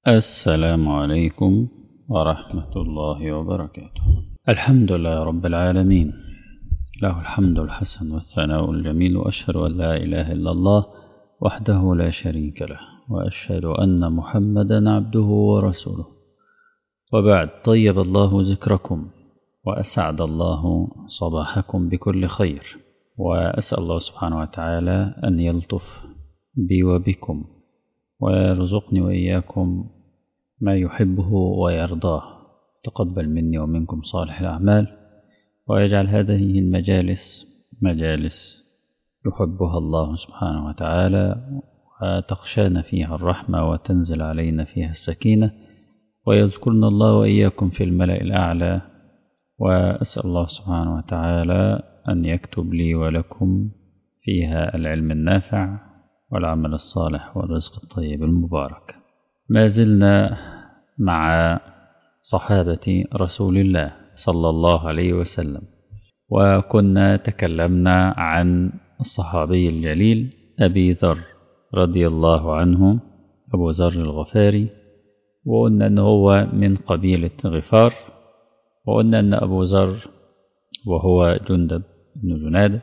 السلام عليكم ورحمة الله وبركاته الحمد لله رب العالمين له الحمد الحسن والثناء الجميل وأشهد أن لا إله إلا الله وحده لا شريك له وأشهد أن محمدا عبده ورسوله وبعد طيب الله ذكركم وأسعد الله صباحكم بكل خير وأسأل الله سبحانه وتعالى أن يلطف بي وبكم ويرزقني وإياكم ما يحبه ويرضاه تقبل مني ومنكم صالح الأعمال ويجعل هذه المجالس مجالس يحبها الله سبحانه وتعالى وتخشانا فيها الرحمة وتنزل علينا فيها السكينة ويذكرنا الله وإياكم في الملأ الأعلى وأسأل الله سبحانه وتعالى أن يكتب لي ولكم فيها العلم النافع والعمل الصالح والرزق الطيب المبارك ما زلنا مع صحابة رسول الله صلى الله عليه وسلم وكنا تكلمنا عن الصحابي الجليل أبي ذر رضي الله عنه أبو ذر الغفاري وقلنا أنه هو من قبيلة غفار وقلنا أن أبو ذر وهو جندب بن جنادة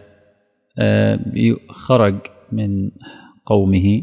خرج من قومه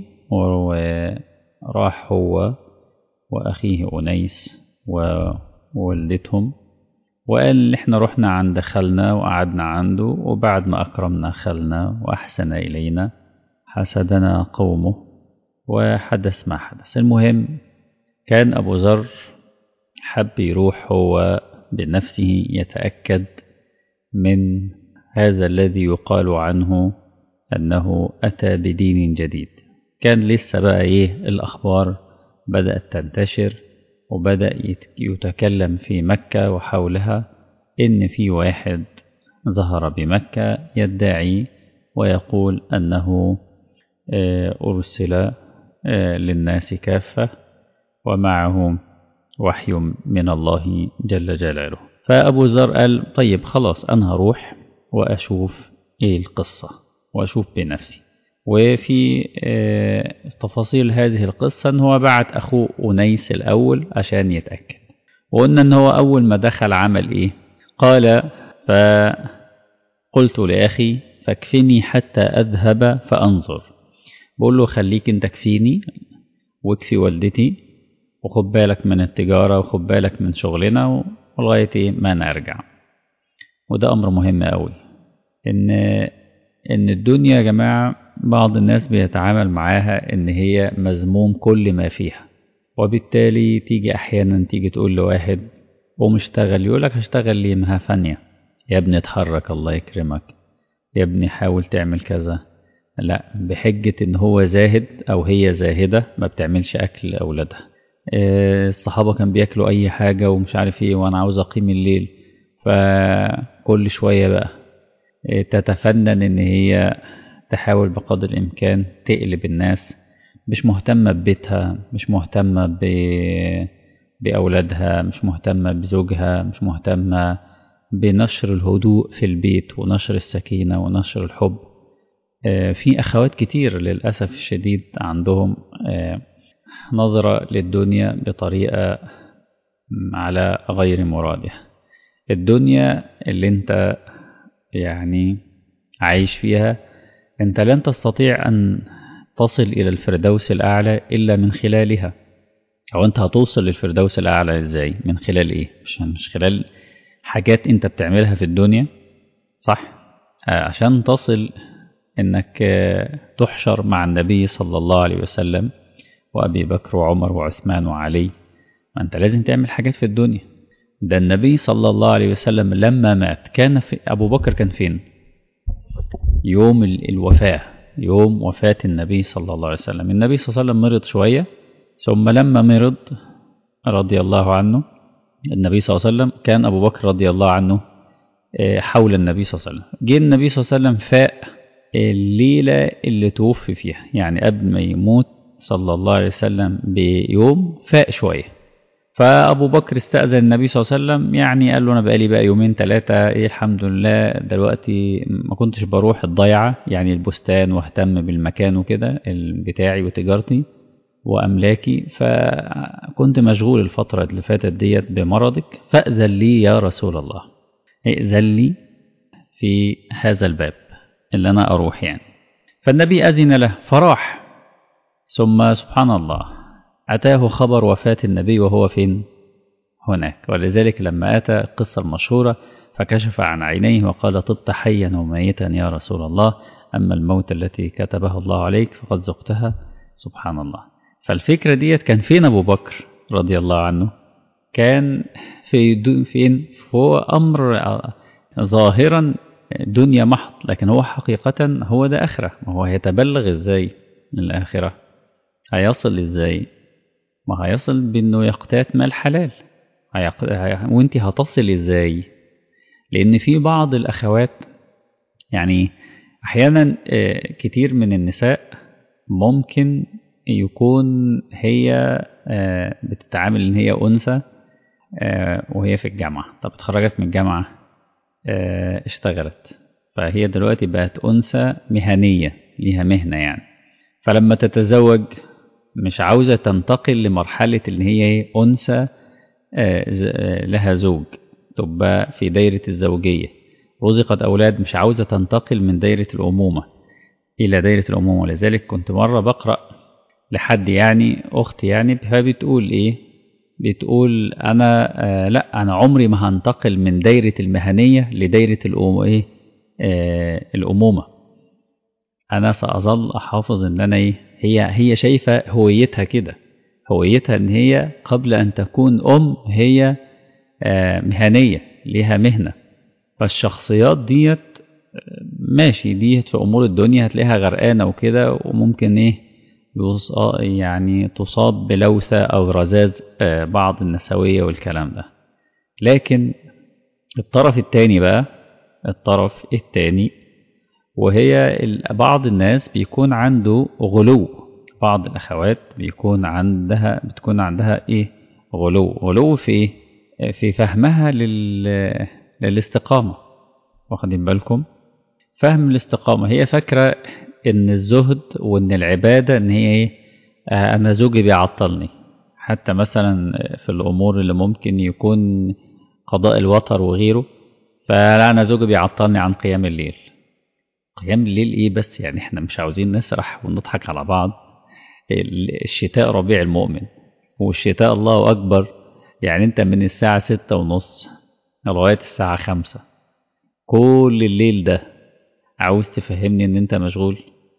وراح هو وأخيه أنيس ووالدتهم وقال احنا رحنا عند خالنا وقعدنا عنده وبعد ما أكرمنا خالنا وأحسن إلينا حسدنا قومه وحدث ما حدث المهم كان أبو ذر حب يروح هو بنفسه يتأكد من هذا الذي يقال عنه أنه أتى بدين جديد كان لسه بقى إيه الأخبار بدأت تنتشر وبدأ يتكلم في مكة وحولها إن في واحد ظهر بمكة يدعي ويقول أنه أرسل للناس كافة ومعه وحي من الله جل جلاله فأبو ذر قال طيب خلاص أنا هروح وأشوف إيه القصة وأشوف بنفسي وفي تفاصيل هذه القصة أن هو بعت أخوه أنيس الأول عشان يتأكد وقلنا أن هو أول ما دخل عمل إيه قال فقلت لأخي فاكفني حتى أذهب فأنظر بقول له خليك أنت كفيني واكفي والدتي وخد بالك من التجارة وخد بالك من شغلنا ولغاية ما نرجع وده أمر مهم قوي إن إن الدنيا يا جماعة بعض الناس بيتعامل معاها إن هي مذموم كل ما فيها وبالتالي تيجي أحيانا تيجي تقول لواحد ومشتغل يقولك هشتغل ليه ما فانية يا ابني اتحرك الله يكرمك يا ابني حاول تعمل كذا لا بحجة إن هو زاهد أو هي زاهدة ما بتعملش أكل لأولادها الصحابة كان بياكلوا أي حاجة ومش عارف إيه وأنا عاوز أقيم الليل فكل شوية بقى تتفنن إن هي تحاول بقدر الإمكان تقلب الناس مش مهتمة ببيتها مش مهتمة ب... بأولادها مش مهتمة بزوجها مش مهتمة بنشر الهدوء في البيت ونشر السكينة ونشر الحب في أخوات كتير للأسف الشديد عندهم نظرة للدنيا بطريقة على غير مرادها الدنيا اللي انت يعني عايش فيها انت لن تستطيع ان تصل الى الفردوس الاعلى الا من خلالها او انت هتوصل للفردوس الاعلى ازاي من خلال ايه مش مش خلال حاجات انت بتعملها في الدنيا صح آه عشان تصل انك آه تحشر مع النبي صلى الله عليه وسلم وابي بكر وعمر وعثمان وعلي ما انت لازم تعمل حاجات في الدنيا ده النبي صلى الله عليه وسلم لما مات كان في أبو بكر كان فين يوم الوفاة يوم وفاة النبي صلى الله عليه وسلم النبي صلى الله عليه وسلم مرض شوية ثم لما مرض رضي الله عنه النبي صلى الله عليه وسلم كان أبو بكر رضي الله عنه حول النبي صلى الله عليه وسلم جه النبي صلى الله عليه وسلم فاق الليلة اللي توفي فيها يعني قبل ما يموت صلى الله عليه وسلم بيوم فاق شوية فأبو بكر استأذن النبي صلى الله عليه وسلم يعني قال له أنا بقالي بقى يومين ثلاثة إيه الحمد لله دلوقتي ما كنتش بروح الضيعة يعني البستان واهتم بالمكان وكده بتاعي وتجارتي وأملاكي فكنت كنت مشغول الفترة اللي فاتت ديت بمرضك فأذن لي يا رسول الله ائذن لي في هذا الباب اللي أنا أروح يعني فالنبي أذن له فراح ثم سبحان الله أتاه خبر وفاة النبي وهو فين هناك ولذلك لما أتى القصة المشهورة فكشف عن عينيه وقال طبت حيا وميتا يا رسول الله أما الموت التي كتبها الله عليك فقد ذقتها سبحان الله فالفكرة ديت كان فين أبو بكر رضي الله عنه كان في فين هو أمر ظاهرا دنيا محض لكن هو حقيقة هو ده آخرة ما هو هيتبلغ إزاي للآخرة هيصل إزاي ما هيصل بأنه يقتات مال حلال هيق... وانت هتصل إزاي لأن في بعض الأخوات يعني أحيانا كتير من النساء ممكن يكون هي بتتعامل إن هي أنثى وهي في الجامعة طب اتخرجت من الجامعة اشتغلت فهي دلوقتي بقت أنثى مهنية ليها مهنة يعني فلما تتزوج مش عاوزة تنتقل لمرحلة إن هي أنثى لها زوج تبقى في دايرة الزوجية رزقت أولاد مش عاوزة تنتقل من دايرة الأمومة إلى دايرة الأمومة ولذلك كنت مرة بقرأ لحد يعني أختي يعني فبتقول إيه بتقول أنا آه لا أنا عمري ما هنتقل من دايرة المهنية لدايرة الأم إيه آه الأمومة أنا سأظل أحافظ إن أنا إيه هي هي شايفة هويتها كده هويتها إن هي قبل أن تكون أم هي آه مهنية ليها مهنة فالشخصيات ديت ماشي ديت في أمور الدنيا هتلاقيها غرقانة وكده وممكن إيه يعني تصاب بلوثة أو رذاذ بعض النسوية والكلام ده لكن الطرف التاني بقى الطرف التاني وهي بعض الناس بيكون عنده غلو بعض الأخوات بيكون عندها بتكون عندها إيه غلو غلو في إيه في فهمها لل للاستقامة واخدين بالكم فهم الاستقامة هي فاكرة ان الزهد وان العبادة ان هي ايه آه انا زوجي بيعطلني حتى مثلا في الامور اللي ممكن يكون قضاء الوتر وغيره فلا انا زوجي بيعطلني عن قيام الليل قيام الليل ايه بس يعني احنا مش عاوزين نسرح ونضحك على بعض الشتاء ربيع المؤمن والشتاء الله اكبر يعني انت من الساعة ستة ونص لغاية الساعة خمسة كل الليل ده عاوز تفهمني ان انت مشغول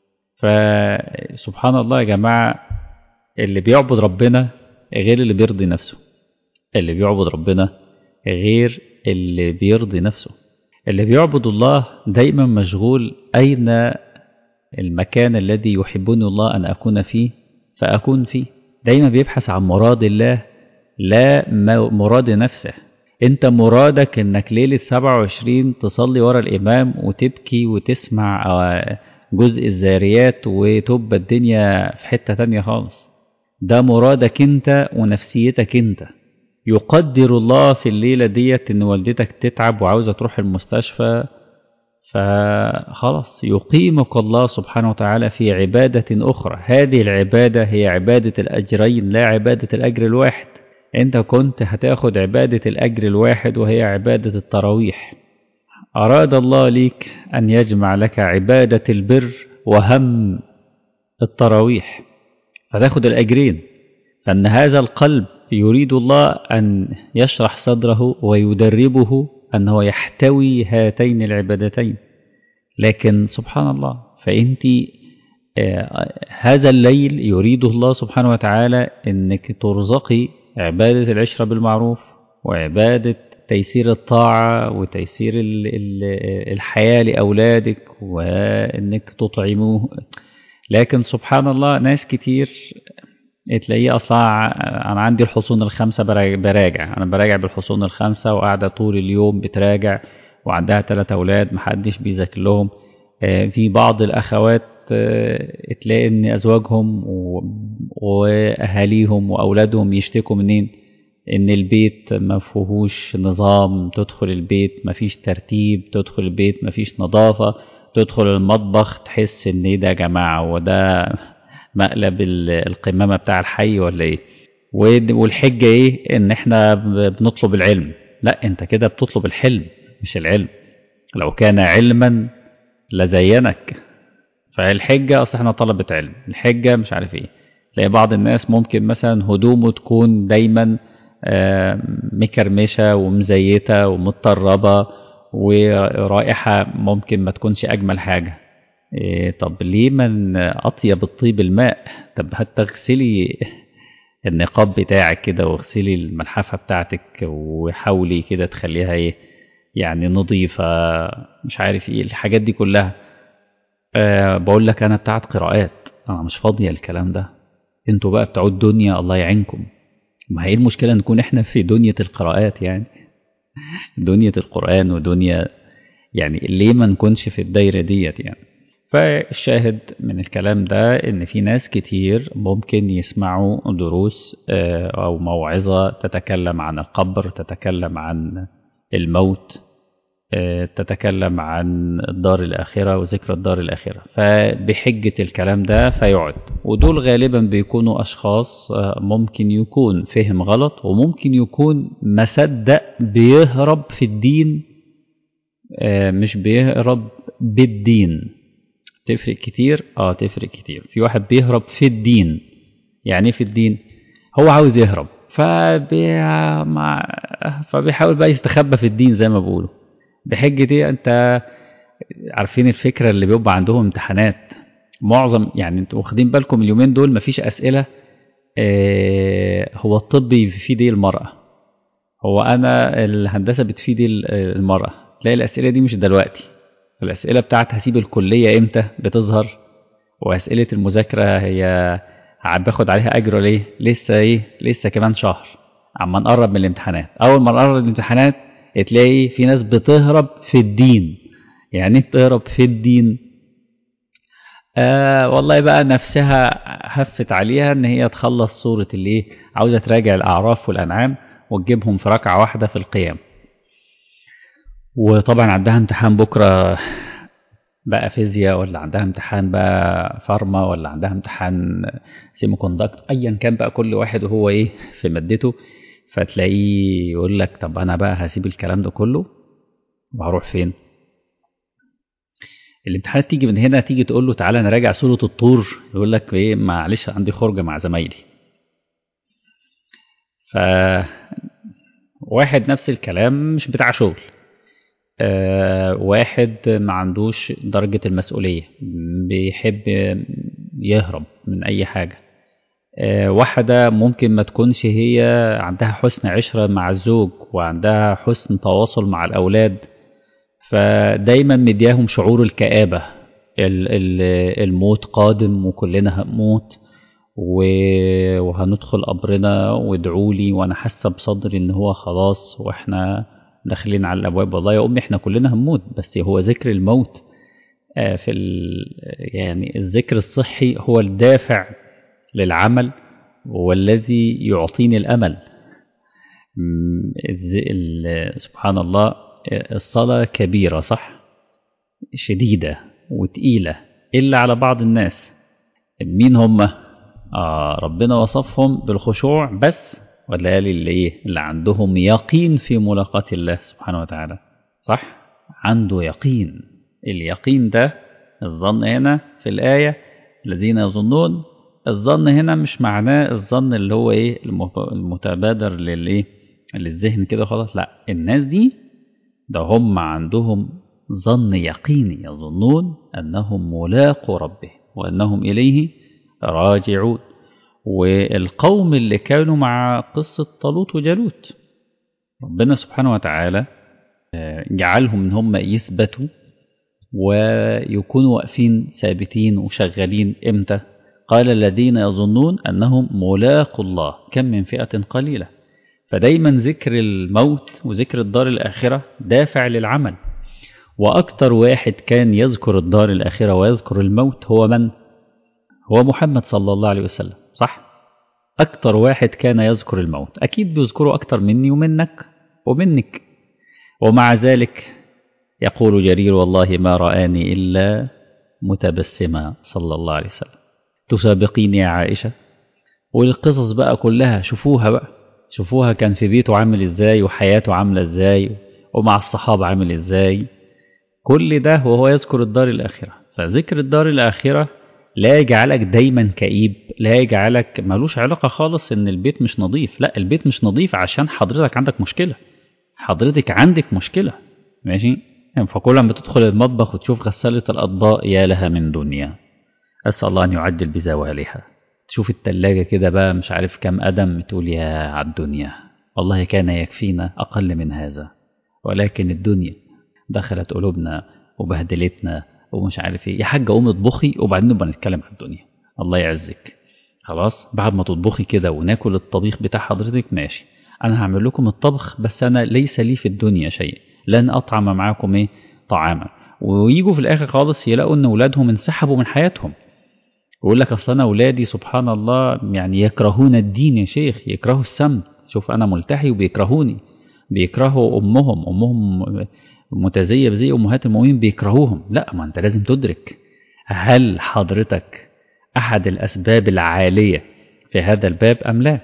فسبحان الله يا جماعة اللي بيعبد ربنا غير اللي بيرضي نفسه اللي بيعبد ربنا غير اللي بيرضي نفسه اللي بيعبد الله دايما مشغول أين المكان الذي يحبني الله أن أكون فيه فأكون فيه دايما بيبحث عن مراد الله لا مراد نفسه انت مرادك انك ليلة 27 تصلي ورا الامام وتبكي وتسمع جزء الزاريات وتبقى الدنيا في حتة تانية خالص ده مرادك انت ونفسيتك انت يقدر الله في الليلة ديت ان والدتك تتعب وعاوزة تروح المستشفى فخلاص يقيمك الله سبحانه وتعالى في عبادة أخرى هذه العبادة هي عبادة الأجرين لا عبادة الأجر الواحد انت كنت هتاخد عبادة الأجر الواحد وهي عبادة التراويح أراد الله ليك أن يجمع لك عبادة البر وهم التراويح فتاخد الأجرين فأن هذا القلب يريد الله أن يشرح صدره ويدربه أنه يحتوي هاتين العبادتين لكن سبحان الله فأنت هذا الليل يريده الله سبحانه وتعالى أنك ترزقي عبادة العشرة بالمعروف وعبادة تيسير الطاعة وتيسير الحياة لأولادك وأنك تطعموه لكن سبحان الله ناس كتير تلاقيه أصلا أنا عندي الحصون الخمسة براجع أنا براجع بالحصون الخمسة وقاعدة طول اليوم بتراجع وعندها ثلاثة أولاد محدش بيذاكر لهم في بعض الأخوات تلاقي ان ازواجهم واهاليهم واولادهم يشتكوا منين ان البيت ما فيهوش نظام تدخل البيت ما فيش ترتيب تدخل البيت ما فيش نظافة تدخل المطبخ تحس ان ايه ده يا جماعة وده مقلب القمامة بتاع الحي ولا ايه والحجة ايه ان احنا بنطلب العلم لا انت كده بتطلب الحلم مش العلم لو كان علما لزينك فالحجة اصل احنا طلبة علم الحجة مش عارف ايه تلاقي بعض الناس ممكن مثلا هدومه تكون دايما مكرمشة ومزيتة ومتطربة ورائحة ممكن ما تكونش أجمل حاجة إيه طب ليه من أطيب الطيب الماء طب حتى اغسلي النقاب بتاعك كده واغسلي الملحفة بتاعتك وحاولي كده تخليها ايه يعني نظيفة مش عارف ايه الحاجات دي كلها أه بقول لك انا بتاعت قراءات انا مش فاضية الكلام ده انتوا بقى بتوع الدنيا الله يعينكم ما هي المشكلة نكون احنا في دنيا القراءات يعني دنيا القرآن ودنيا يعني ليه ما نكونش في الدايرة ديت يعني فالشاهد من الكلام ده ان في ناس كتير ممكن يسمعوا دروس او موعظة تتكلم عن القبر تتكلم عن الموت تتكلم عن الدار الآخرة وذكر الدار الآخرة فبحجة الكلام ده فيقعد ودول غالبا بيكونوا أشخاص ممكن يكون فهم غلط وممكن يكون مصدق بيهرب في الدين مش بيهرب بالدين تفرق كتير اه تفرق كتير في واحد بيهرب في الدين يعني ايه في الدين هو عاوز يهرب فبي... مع... فبيحاول بقى يستخبى في الدين زي ما بيقولوا بحجة دي انت عارفين الفكرة اللي بيبقى عندهم امتحانات معظم يعني انتوا واخدين بالكم اليومين دول مفيش اسئلة اه هو الطب بيفيد ايه المرأة هو انا الهندسة بتفيد المرأة تلاقي الاسئلة دي مش دلوقتي الاسئلة بتاعت هسيب الكلية امتى بتظهر واسئلة المذاكرة هي باخد عليها اجر ليه لسه ايه لسه كمان شهر عما نقرب من الامتحانات اول ما نقرب من الامتحانات تلاقي في ناس بتهرب في الدين يعني ايه بتهرب في الدين آه والله بقى نفسها هفت عليها ان هي تخلص سورة اللي عاوزة تراجع الاعراف والانعام وتجيبهم في ركعة واحدة في القيام وطبعا عندها امتحان بكرة بقى فيزياء ولا عندها امتحان بقى فارما ولا عندها امتحان سيمي كوندكت ايا كان بقى كل واحد وهو ايه في مادته فتلاقيه يقول لك طب انا بقى هسيب الكلام ده كله وهروح فين الامتحانات تيجي من هنا تيجي تقول له تعالى نراجع سورة الطور يقول لك ايه معلش عندي خرجة مع زمايلي ف واحد نفس الكلام مش بتاع شغل آه واحد ما عندوش درجة المسؤولية بيحب يهرب من أي حاجة آه واحدة ممكن ما تكونش هي عندها حسن عشرة مع الزوج وعندها حسن تواصل مع الأولاد فدايما مدياهم شعور الكآبة الموت قادم وكلنا هنموت وهندخل قبرنا وادعوا لي وانا حاسه بصدري ان هو خلاص واحنا داخلين على الابواب والله يا امي احنا كلنا هنموت بس هو ذكر الموت في يعني الذكر الصحي هو الدافع للعمل والذي يعطيني الامل سبحان الله الصلاه كبيره صح شديده وتقيله الا على بعض الناس مين هم آه ربنا وصفهم بالخشوع بس والليالي اللي ايه اللي عندهم يقين في ملاقاة الله سبحانه وتعالى صح عنده يقين اليقين ده الظن هنا في الآية الذين يظنون الظن هنا مش معناه الظن اللي هو ايه المتبادر للايه للذهن كده خلاص لا الناس دي ده هم عندهم ظن يقيني يظنون أنهم ملاقوا ربه وأنهم إليه راجعون والقوم اللي كانوا مع قصة طالوت وجالوت ربنا سبحانه وتعالى جعلهم ان هم يثبتوا ويكونوا واقفين ثابتين وشغالين امتى قال الذين يظنون انهم ملاقوا الله كم من فئة قليلة فدايما ذكر الموت وذكر الدار الآخرة دافع للعمل وأكتر واحد كان يذكر الدار الآخرة ويذكر الموت هو من؟ هو محمد صلى الله عليه وسلم صح؟ أكتر واحد كان يذكر الموت أكيد بيذكره أكتر مني ومنك ومنك ومع ذلك يقول جرير والله ما رآني إلا متبسما صلى الله عليه وسلم تسابقين يا عائشة والقصص بقى كلها شوفوها بقى شوفوها كان في بيته عامل ازاي وحياته عاملة ازاي ومع الصحابة عامل ازاي كل ده وهو يذكر الدار الآخرة فذكر الدار الآخرة لا يجعلك دايما كئيب لا يجعلك ملوش علاقة خالص ان البيت مش نظيف لا البيت مش نظيف عشان حضرتك عندك مشكلة حضرتك عندك مشكلة ماشي يعني فكل ما تدخل المطبخ وتشوف غسالة الأطباق يا لها من دنيا أسأل الله أن يعجل بزوالها تشوف التلاجة كده بقى مش عارف كم قدم تقول يا عالدنيا والله كان يكفينا أقل من هذا ولكن الدنيا دخلت قلوبنا وبهدلتنا ومش عارف ايه يا حاجة قوم اطبخي وبعدين نبقى نتكلم عن الدنيا الله يعزك خلاص بعد ما تطبخي كده وناكل الطبيخ بتاع حضرتك ماشي انا هعمل لكم الطبخ بس انا ليس لي في الدنيا شيء لن اطعم معاكم ايه طعاما ويجوا في الاخر خالص يلاقوا ان اولادهم انسحبوا من حياتهم ويقول لك اصل انا اولادي سبحان الله يعني يكرهون الدين يا شيخ يكرهوا السمت شوف انا ملتحي وبيكرهوني بيكرهوا امهم امهم متزيه بزي امهات المؤمنين بيكرهوهم لا ما انت لازم تدرك هل حضرتك احد الاسباب العاليه في هذا الباب ام لا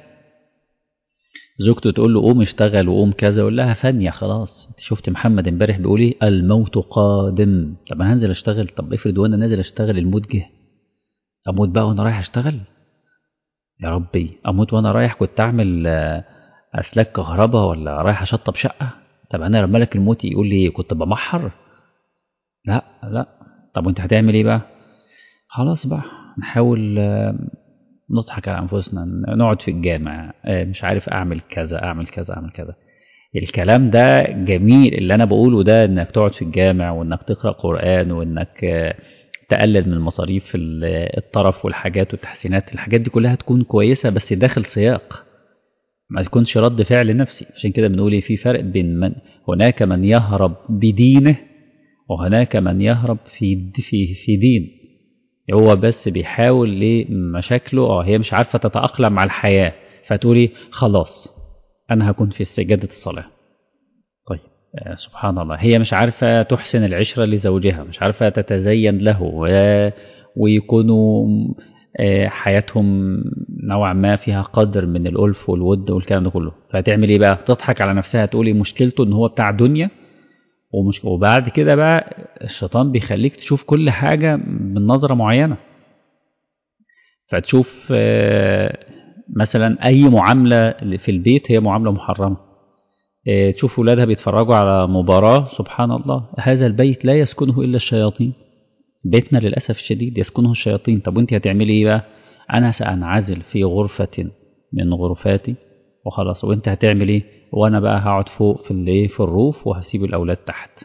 زوجته تقول له قوم اشتغل وقوم كذا يقول لها فانية خلاص انت شفت محمد امبارح بيقول ايه الموت قادم طب انا هنزل اشتغل طب افرض وانا نازل اشتغل الموت جه اموت بقى وانا رايح اشتغل يا ربي اموت وانا رايح كنت اعمل اسلاك كهرباء ولا رايح اشطب شقه طب انا لما ملك الموت يقول لي كنت بمحر لا لا طب وانت هتعمل ايه بقى خلاص بقى نحاول نضحك على انفسنا نقعد في الجامع مش عارف اعمل كذا اعمل كذا اعمل كذا الكلام ده جميل اللي انا بقوله ده انك تقعد في الجامع وانك تقرا قران وانك تقلل من مصاريف الطرف والحاجات والتحسينات الحاجات دي كلها تكون كويسه بس داخل سياق ما تكونش رد فعل نفسي عشان كده بنقول في فرق بين من هناك من يهرب بدينه وهناك من يهرب في في في دين هو بس بيحاول لمشاكله اه هي مش عارفه تتاقلم مع الحياه فتقولي خلاص انا هكون في سجاده الصلاه طيب آه سبحان الله هي مش عارفه تحسن العشره لزوجها مش عارفه تتزين له ويكونوا حياتهم نوعا ما فيها قدر من الألف والود والكلام ده كله فهتعمل ايه بقى تضحك على نفسها تقولي مشكلته ان هو بتاع دنيا ومش وبعد كده بقى الشيطان بيخليك تشوف كل حاجة من نظرة معينة فتشوف مثلا أي معاملة في البيت هي معاملة محرمة تشوف ولادها بيتفرجوا على مباراة سبحان الله هذا البيت لا يسكنه إلا الشياطين بيتنا للأسف الشديد يسكنه الشياطين طب وانت هتعملي ايه بقى أنا سأنعزل في غرفة من غرفاتي وخلاص وانت هتعمل ايه وانا بقى هقعد فوق في الايه في الروف وهسيب الاولاد تحت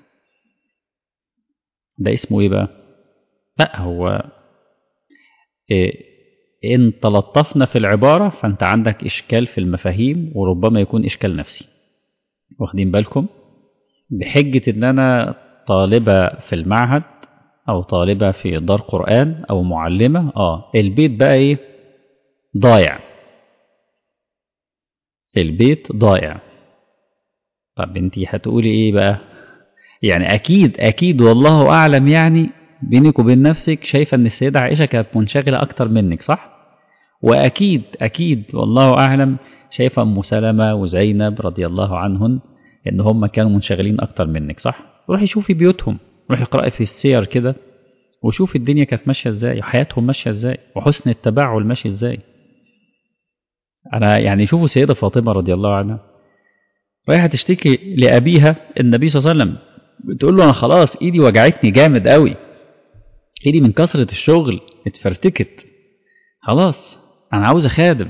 ده اسمه ايه بقى لا هو إيه ان تلطفنا في العباره فانت عندك اشكال في المفاهيم وربما يكون اشكال نفسي واخدين بالكم بحجه ان انا طالبه في المعهد او طالبه في دار قران او معلمه اه البيت بقى ايه ضايع البيت ضائع طب انت هتقولي ايه بقى يعني اكيد اكيد والله اعلم يعني بينك وبين نفسك شايفه ان السيده عائشه كانت منشغله اكتر منك صح واكيد اكيد والله اعلم شايفه ام سلمه وزينب رضي الله عنهن ان هم كانوا منشغلين اكتر منك صح روحي شوفي بيوتهم روحي اقراي في السير كده وشوفي الدنيا كانت ماشيه ازاي وحياتهم ماشيه ازاي وحسن التباعل ماشي ازاي أنا يعني شوفوا سيدة فاطمة رضي الله عنها رايحة تشتكي لأبيها النبي صلى الله عليه وسلم بتقول له أنا خلاص إيدي وجعتني جامد قوي إيدي من كثرة الشغل اتفرتكت خلاص أنا عاوز خادم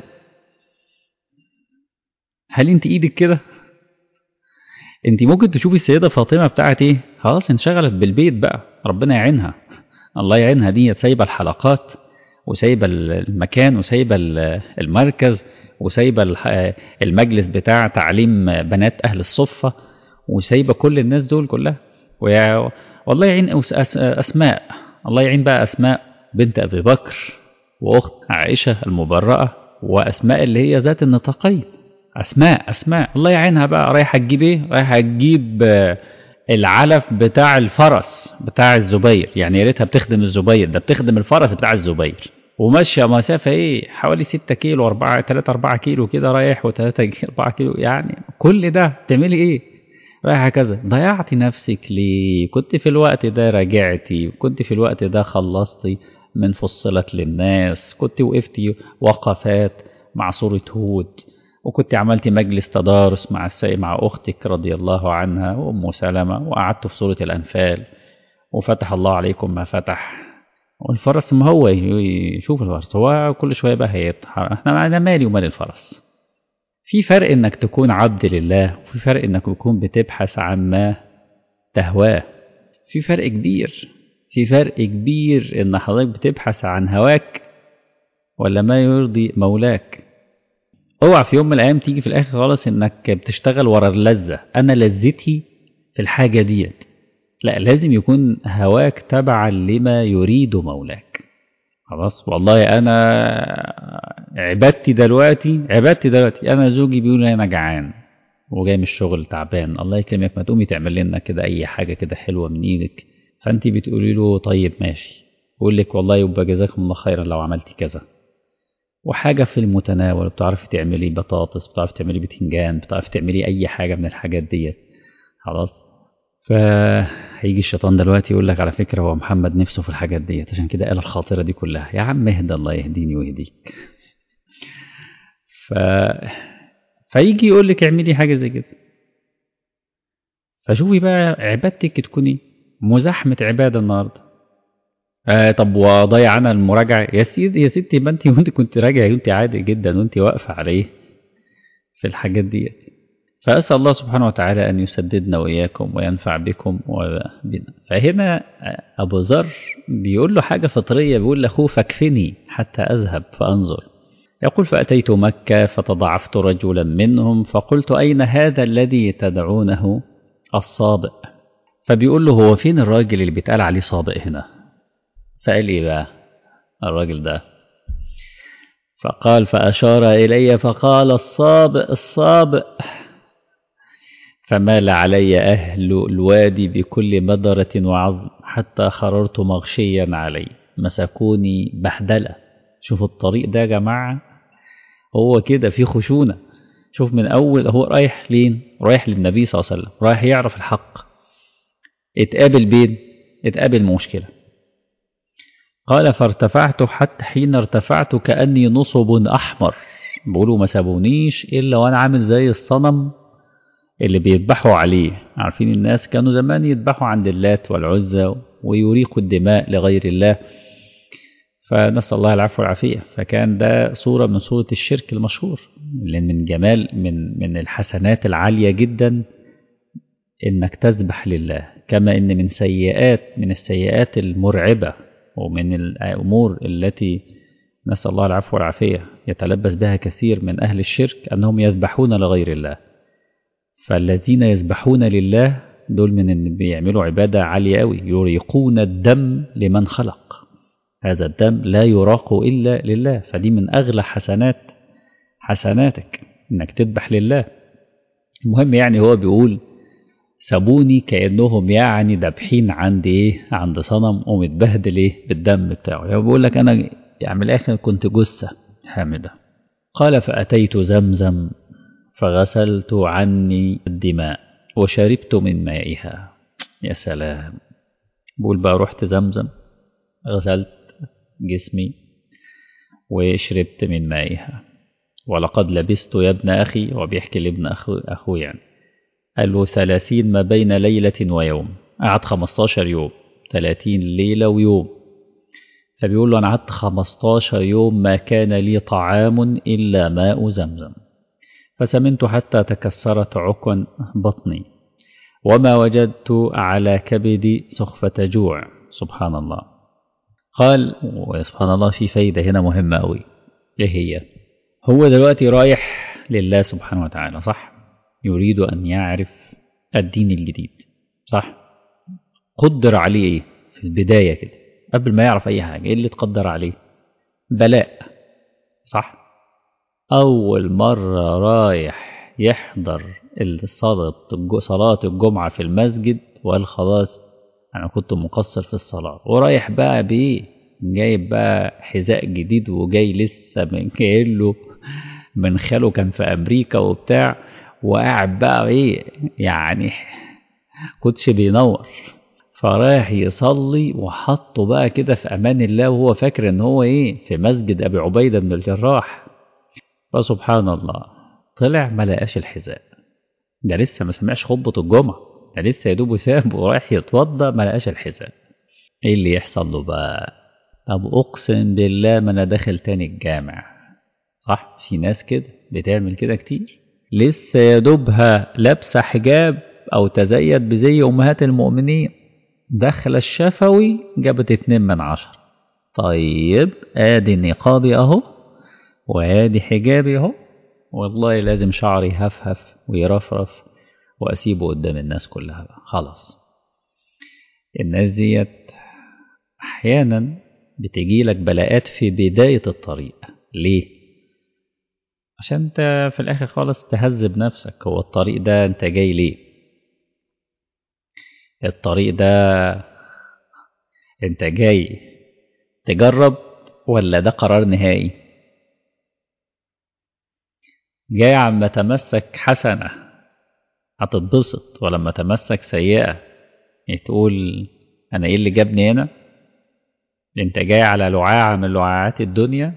هل أنت إيدك كده؟ أنت ممكن تشوفي السيدة فاطمة بتاعت إيه؟ خلاص انشغلت بالبيت بقى ربنا يعينها الله يعينها دي سايبة الحلقات وسايبة المكان وسايبة المركز وسايبة المجلس بتاع تعليم بنات أهل الصفة وسايبة كل الناس دول كلها والله يعين أسماء الله يعين بقى أسماء بنت أبي بكر وأخت عائشة المبرأة وأسماء اللي هي ذات النطاقين أسماء أسماء الله يعينها بقى رايحة تجيب إيه؟ رايحة تجيب العلف بتاع الفرس بتاع الزبير يعني يا ريتها بتخدم الزبير ده بتخدم الفرس بتاع الزبير وماشية مسافة ايه حوالي 6 كيلو 4 3 4 كيلو كده رايح و3 4 كيلو يعني كل ده تعملي ايه رايحة كذا ضيعتي نفسك ليه كنت في الوقت ده راجعتي كنت في الوقت ده خلصتي من فصلت للناس كنت وقفتي وقفات مع سورة هود وكنت عملتي مجلس تدارس مع السي مع أختك رضي الله عنها وأم سلمة وقعدت في سورة الأنفال وفتح الله عليكم ما فتح والفرس ما هو يشوف الفرس هو كل شوية بقى هيتحرك احنا معنا مالي ومال الفرس في فرق انك تكون عبد لله وفي فرق انك تكون بتبحث عن ما تهواه في فرق كبير في فرق كبير ان حضرتك بتبحث عن هواك ولا ما يرضي مولاك اوعى في يوم من الايام تيجي في الاخر خالص انك بتشتغل ورا اللذة انا لذتي في الحاجة ديت لا لازم يكون هواك تبعا لما يريد مولاك خلاص والله انا عبادتي دلوقتي عبادتي دلوقتي انا زوجي بيقول لي انا جعان وجاي من الشغل تعبان الله يكرمك ما تقومي تعمل لنا كده اي حاجه كده حلوه من ايدك فانت بتقولي له طيب ماشي يقول لك والله يبقى جزاكم الله خيرا لو عملتي كذا وحاجة في المتناول بتعرفي تعملي بطاطس بتعرفي تعملي بتنجان بتعرفي تعملي أي حاجة من الحاجات ديت خلاص فهيجي الشيطان دلوقتي يقول لك على فكرة هو محمد نفسه في الحاجات ديت عشان كده قال الخاطرة دي كلها يا عم اهدى الله يهديني ويهديك ف... فيجي يقول لك اعملي حاجة زي كده فشوفي بقى عبادتك تكوني مزاحمة عبادة النهارده آه طب وضيع انا المراجعه يا سيدي يا ستي ما انت وانت كنت راجعه وانت عادي جدا وانت واقفه عليه في الحاجات ديت فاسال الله سبحانه وتعالى ان يسددنا واياكم وينفع بكم وبنا فهنا ابو ذر بيقول له حاجه فطريه بيقول لاخوه فاكفني حتى اذهب فانظر يقول فاتيت مكه فتضعفت رجلا منهم فقلت اين هذا الذي تدعونه الصابئ فبيقول له هو فين الراجل اللي بيتقال عليه صابئ هنا فقال ايه بقى الراجل ده فقال فأشار إلي فقال الصابئ الصابئ فمال علي أهل الوادي بكل مدرة وعظم حتى خررت مغشيا علي مسكوني بهدلة شوف الطريق ده يا جماعة هو كده في خشونة شوف من أول هو رايح لين رايح للنبي صلى الله عليه وسلم رايح يعرف الحق اتقابل بين اتقابل مشكله قال فارتفعت حتى حين ارتفعت كأني نصب أحمر بيقولوا ما سابونيش إلا وأنا عامل زي الصنم اللي بيذبحوا عليه عارفين الناس كانوا زمان يذبحوا عند اللات والعزى ويريقوا الدماء لغير الله فنسأل الله العفو والعافية فكان ده صورة من صورة الشرك المشهور لأن من جمال من من الحسنات العالية جدا إنك تذبح لله كما إن من سيئات من السيئات المرعبة ومن الأمور التي نسأل الله العفو والعافية يتلبس بها كثير من أهل الشرك أنهم يذبحون لغير الله فالذين يذبحون لله دول من اللي بيعملوا عبادة عالية قوي يريقون الدم لمن خلق هذا الدم لا يراق إلا لله فدي من أغلى حسنات حسناتك إنك تذبح لله المهم يعني هو بيقول سابوني كأنهم يعني دابحين عند إيه عند صنم ومتبهدل إيه بالدم بتاعه يعني بيقول لك أنا يعني من الآخر كنت جثة حامدة قال فأتيت زمزم فغسلت عني الدماء وشربت من مائها يا سلام بقول بقى رحت زمزم غسلت جسمي وشربت من مائها ولقد لبست يا ابن أخي وبيحكي لابن أخو أخوه يعني قال له ثلاثين ما بين ليلة ويوم قعد خمستاشر يوم ثلاثين ليلة ويوم فبيقول له أنا قعدت خمستاشر يوم ما كان لي طعام إلا ماء زمزم فسمنت حتى تكسرت عكن بطني وما وجدت على كبدي سخفة جوع سبحان الله قال وسبحان الله في فايدة هنا مهمة أوي إيه هي هو دلوقتي رايح لله سبحانه وتعالى صح يريد أن يعرف الدين الجديد صح قدر عليه إيه في البداية كده قبل ما يعرف أي حاجة إيه اللي تقدر عليه بلاء صح أول مرة رايح يحضر الصلاة صلاة الجمعة في المسجد وقال خلاص أنا كنت مقصر في الصلاة ورايح بقى بإيه جايب بقى حذاء جديد وجاي لسه من جاي له من خاله كان في امريكا وبتاع وقاعد بقى ايه يعني كوتش بينور فرايح يصلي وحطه بقى كده في امان الله وهو فاكر ان هو ايه في مسجد ابي عبيده بن الجراح فسبحان الله طلع ما لقاش الحذاء ده لسه ما سمعش خطبه الجمعه ده لسه يا دوب ساب ورايح يتوضى ما لقاش الحذاء ايه اللي يحصل له بقى طب اقسم بالله ما انا داخل تاني الجامع صح في ناس كده بتعمل كده كتير لسه يا دوبها لابسه حجاب او تزيد بزي امهات المؤمنين دخل الشفوي جابت اتنين من عشرة طيب ادي نقابي اهو وادي حجابي اهو والله لازم شعري يهفهف ويرفرف واسيبه قدام الناس كلها بقى خلاص الناس ديت احيانا بتجي لك بلاءات في بداية الطريق ليه عشان انت في الاخر خالص تهذب نفسك هو الطريق ده انت جاي ليه الطريق ده انت جاي تجرب ولا ده قرار نهائي جاي عم تمسك حسنة هتتبسط ولما تمسك سيئة تقول أنا إيه اللي جابني هنا انت جاي على لعاعة من لعاعات الدنيا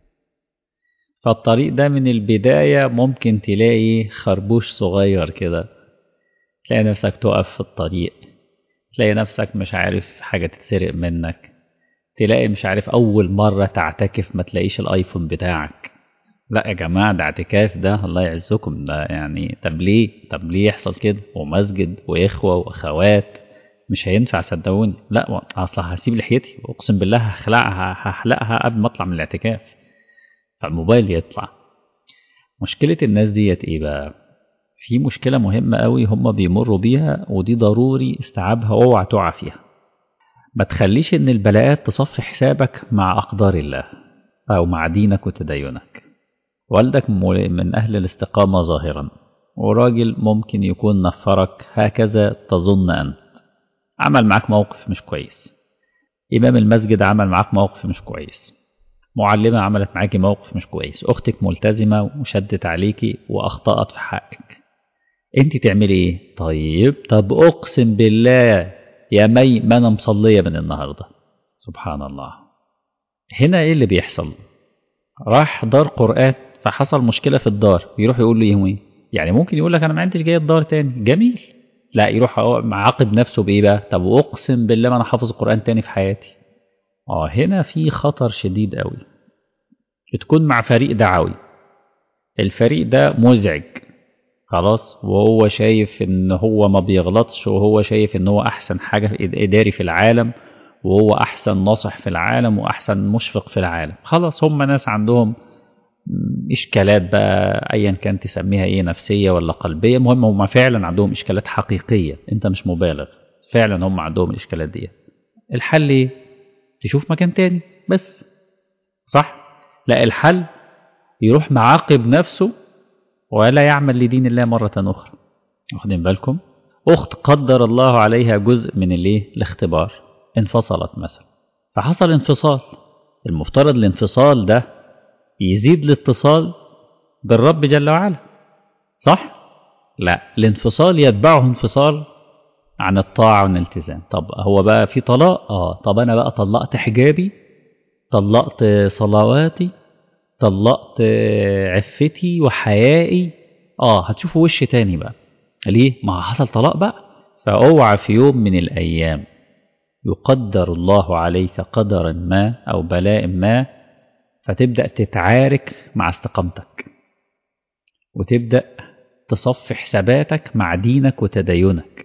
فالطريق ده من البداية ممكن تلاقي خربوش صغير كده تلاقي نفسك تقف في الطريق تلاقي نفسك مش عارف حاجة تتسرق منك تلاقي مش عارف أول مرة تعتكف ما تلاقيش الآيفون بتاعك لا يا جماعة ده اعتكاف ده الله يعزكم ده يعني طب ليه طب ليه يحصل كده ومسجد وإخوة وأخوات مش هينفع صدقوني لا اصل هسيب لحيتي واقسم بالله هخلعها هحلقها قبل ما اطلع من الاعتكاف فالموبايل يطلع مشكلة الناس ديت ايه بقى في مشكلة مهمة قوي هم بيمروا بيها ودي ضروري استيعابها اوعى تقع فيها ما تخليش ان البلاءات تصفي حسابك مع اقدار الله او مع دينك وتدينك والدك من اهل الاستقامة ظاهرا وراجل ممكن يكون نفرك هكذا تظن انت عمل معاك موقف مش كويس إمام المسجد عمل معاك موقف مش كويس معلمة عملت معاكي موقف مش كويس أختك ملتزمة وشدت عليكي وأخطأت في حقك أنت تعملي إيه؟ طيب طب أقسم بالله يا مي ما أنا مصلية من النهاردة سبحان الله هنا إيه اللي بيحصل؟ راح دار قرآن فحصل مشكلة في الدار يروح يقول له إيه يعني ممكن يقول لك أنا ما عندش جاي الدار تاني جميل لا يروح معاقب نفسه بايه بقى طب اقسم بالله ما انا حافظ القران تاني في حياتي اه هنا في خطر شديد قوي بتكون مع فريق دعوي الفريق ده مزعج خلاص وهو شايف ان هو ما بيغلطش وهو شايف ان هو احسن حاجه اداري في العالم وهو احسن ناصح في العالم واحسن مشفق في العالم خلاص هم ناس عندهم اشكالات بقى ايا كان تسميها ايه نفسيه ولا قلبيه المهم هم فعلا عندهم اشكالات حقيقيه انت مش مبالغ فعلا هم عندهم الاشكالات دي الحل ايه تشوف مكان تاني بس صح لا الحل يروح معاقب نفسه ولا يعمل لدين الله مره اخرى واخدين بالكم اخت قدر الله عليها جزء من الايه الاختبار انفصلت مثلا فحصل انفصال المفترض الانفصال ده يزيد الاتصال بالرب جل وعلا صح لا الانفصال يتبعه انفصال عن الطاعة والالتزام طب هو بقى في طلاق اه طب انا بقى طلقت حجابي طلقت صلواتي طلقت عفتي وحيائي اه هتشوفوا وش تاني بقى ليه ما حصل طلاق بقى فاوعى في يوم من الايام يقدر الله عليك قدرا ما او بلاء ما فتبدأ تتعارك مع استقامتك وتبدأ تصفي حساباتك مع دينك وتدينك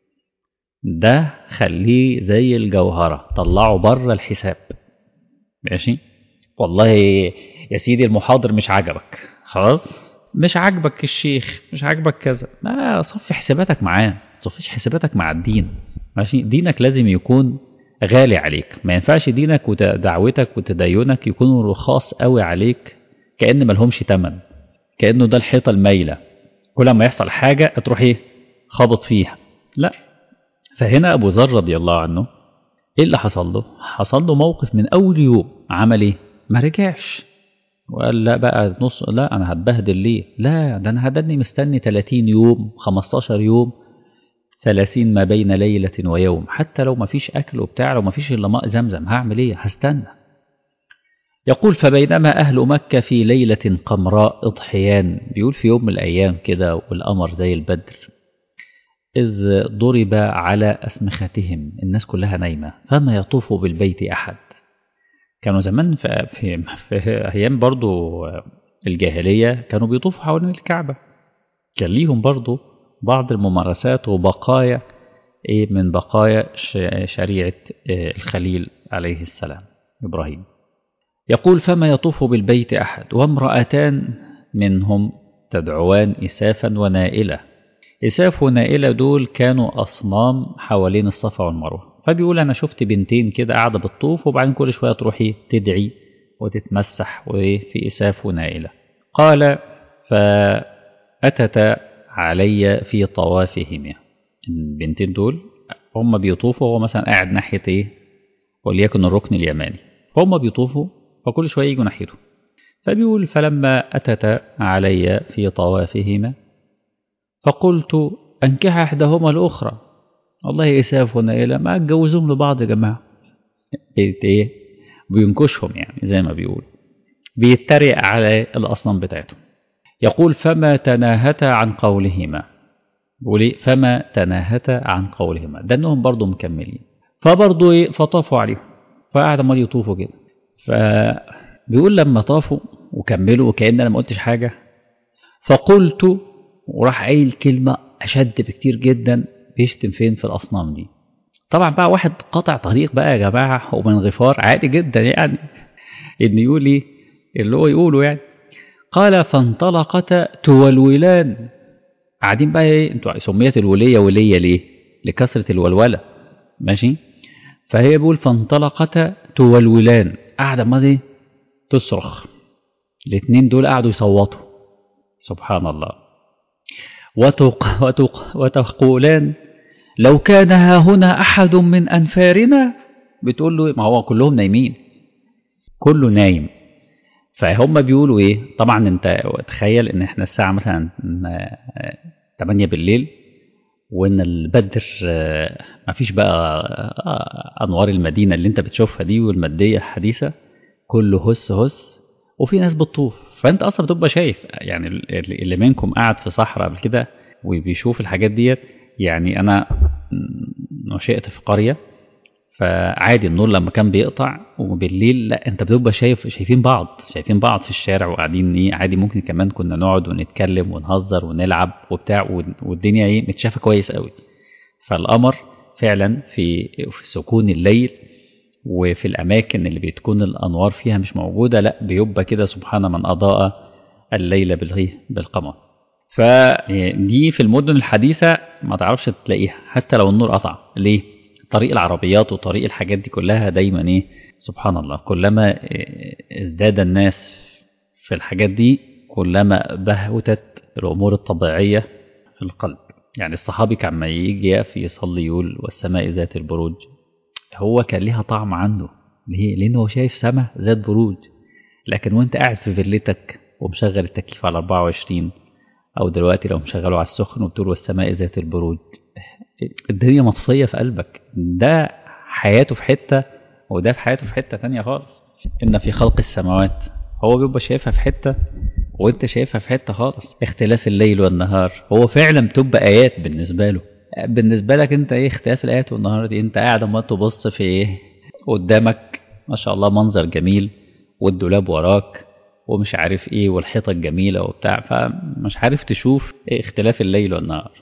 ده خليه زي الجوهرة طلعه بره الحساب ماشي والله يا سيدي المحاضر مش عجبك خلاص مش عاجبك الشيخ مش عاجبك كذا لا صفي حساباتك معاه صفيش حساباتك مع الدين ماشي دينك لازم يكون غالي عليك ما ينفعش دينك ودعوتك وتدينك يكونوا رخاص قوي عليك كأن ملهمش تمن كأنه ده الحيطة المايلة كل ما يحصل حاجة تروح ايه خابط فيها لا فهنا أبو ذر رضي الله عنه ايه اللي حصل له حصل له موقف من اول يوم عمل ايه ما رجعش وقال لا بقى نص لا انا هتبهدل ليه لا ده انا هدني مستني 30 يوم 15 يوم 30 ما بين ليلة ويوم حتى لو ما فيش أكل وبتاع لو ما فيش إلا ماء زمزم هعمل إيه هستنى يقول فبينما أهل مكة في ليلة قمراء اضحيان بيقول في يوم من الأيام كده والقمر زي البدر إذ ضرب على أسمختهم الناس كلها نايمة فما يطوف بالبيت أحد كانوا زمان في, في, في أيام برضو الجاهلية كانوا بيطوفوا حوالين الكعبة كان ليهم برضو بعض الممارسات وبقايا إيه من بقايا شريعة الخليل عليه السلام إبراهيم يقول فما يطوف بالبيت أحد وامرأتان منهم تدعوان إسافا ونائلة إساف ونائلة دول كانوا أصنام حوالين الصفا والمروة فبيقول أنا شفت بنتين كده قاعدة بالطوف وبعدين كل شوية تروحي تدعي وتتمسح في إساف ونائلة قال فأتت علي في طوافهما البنتين دول هم بيطوفوا وهو مثلا قاعد ناحية إيه وليكن الركن اليماني فهم بيطوفوا فكل شوية يجوا ناحيته فبيقول فلما أتت علي في طوافهما فقلت أنكح إحداهما الأخرى والله إساف ونائلة ما اتجوزهم لبعض يا جماعة إيه بينكشهم يعني زي ما بيقول بيتريق على الأصنام بتاعتهم يقول فما تناهتا عن قولهما بيقول إيه فما تناهتا عن قولهما ده انهم برضه مكملين فبرضه ايه فطافوا عليهم فقعد عمال يطوفوا كده فبيقول لما طافوا وكملوا وكأن انا ما قلتش حاجه فقلت وراح قايل كلمه اشد بكتير جدا بيشتم فين في الاصنام دي طبعا بقى واحد قطع طريق بقى يا جماعه ومن غفار عادي جدا يعني ان يقول ايه اللي هو يقوله يعني قال فانطلقتا تولولان قاعدين بقى ايه انتوا سميت الوليه وليه ليه لكثره الولوله ماشي فهي بيقول فانطلقتا تولولان قاعده ما دي تصرخ الاثنين دول قعدوا يصوتوا سبحان الله وتق وتق وتقولان لو كان ها هنا احد من انفارنا بتقول له ما هو كلهم نايمين كله نايم فهم بيقولوا ايه طبعا انت تخيل ان احنا الساعه مثلا 8 بالليل وان البدر ما فيش بقى انوار المدينه اللي انت بتشوفها دي والماديه الحديثه كله هس هس وفي ناس بتطوف فانت اصلا بتبقى شايف يعني اللي منكم قاعد في صحراء قبل كده وبيشوف الحاجات ديت يعني انا نشأت في قريه فعادي النور لما كان بيقطع وبالليل لا انت بتبقى شايف شايفين بعض شايفين بعض في الشارع وقاعدين ايه عادي ممكن كمان كنا نقعد ونتكلم ونهزر ونلعب وبتاع والدنيا ايه متشافه كويس قوي فالقمر فعلا في في سكون الليل وفي الاماكن اللي بتكون الانوار فيها مش موجوده لا بيبقى كده سبحان من اضاء الليل بالقمر فدي في المدن الحديثه ما تعرفش تلاقيها حتى لو النور قطع ليه طريق العربيات وطريق الحاجات دي كلها دايما ايه سبحان الله كلما ازداد الناس في الحاجات دي كلما بهوتت الامور الطبيعيه في القلب يعني الصحابي كان ما يجي يقف يصلي يقول والسماء ذات البروج هو كان ليها طعم عنده ليه؟ لأنه هو شايف سماء ذات بروج لكن وانت قاعد في فيلتك ومشغل التكييف على 24 أو دلوقتي لو مشغله على السخن وبتقول والسماء ذات البروج الدنيا مطفية في قلبك ده حياته في حتة وده في حياته في حتة تانية خالص إن في خلق السماوات هو بيبقى شايفها في حتة وانت شايفها في حتة خالص اختلاف الليل والنهار هو فعلا بتبقى آيات بالنسبة له بالنسبة لك انت ايه اختلاف الآيات والنهار دي انت قاعد اما تبص في ايه قدامك ما شاء الله منظر جميل والدولاب وراك ومش عارف ايه والحيطة الجميلة وبتاع فمش عارف تشوف ايه اختلاف الليل والنهار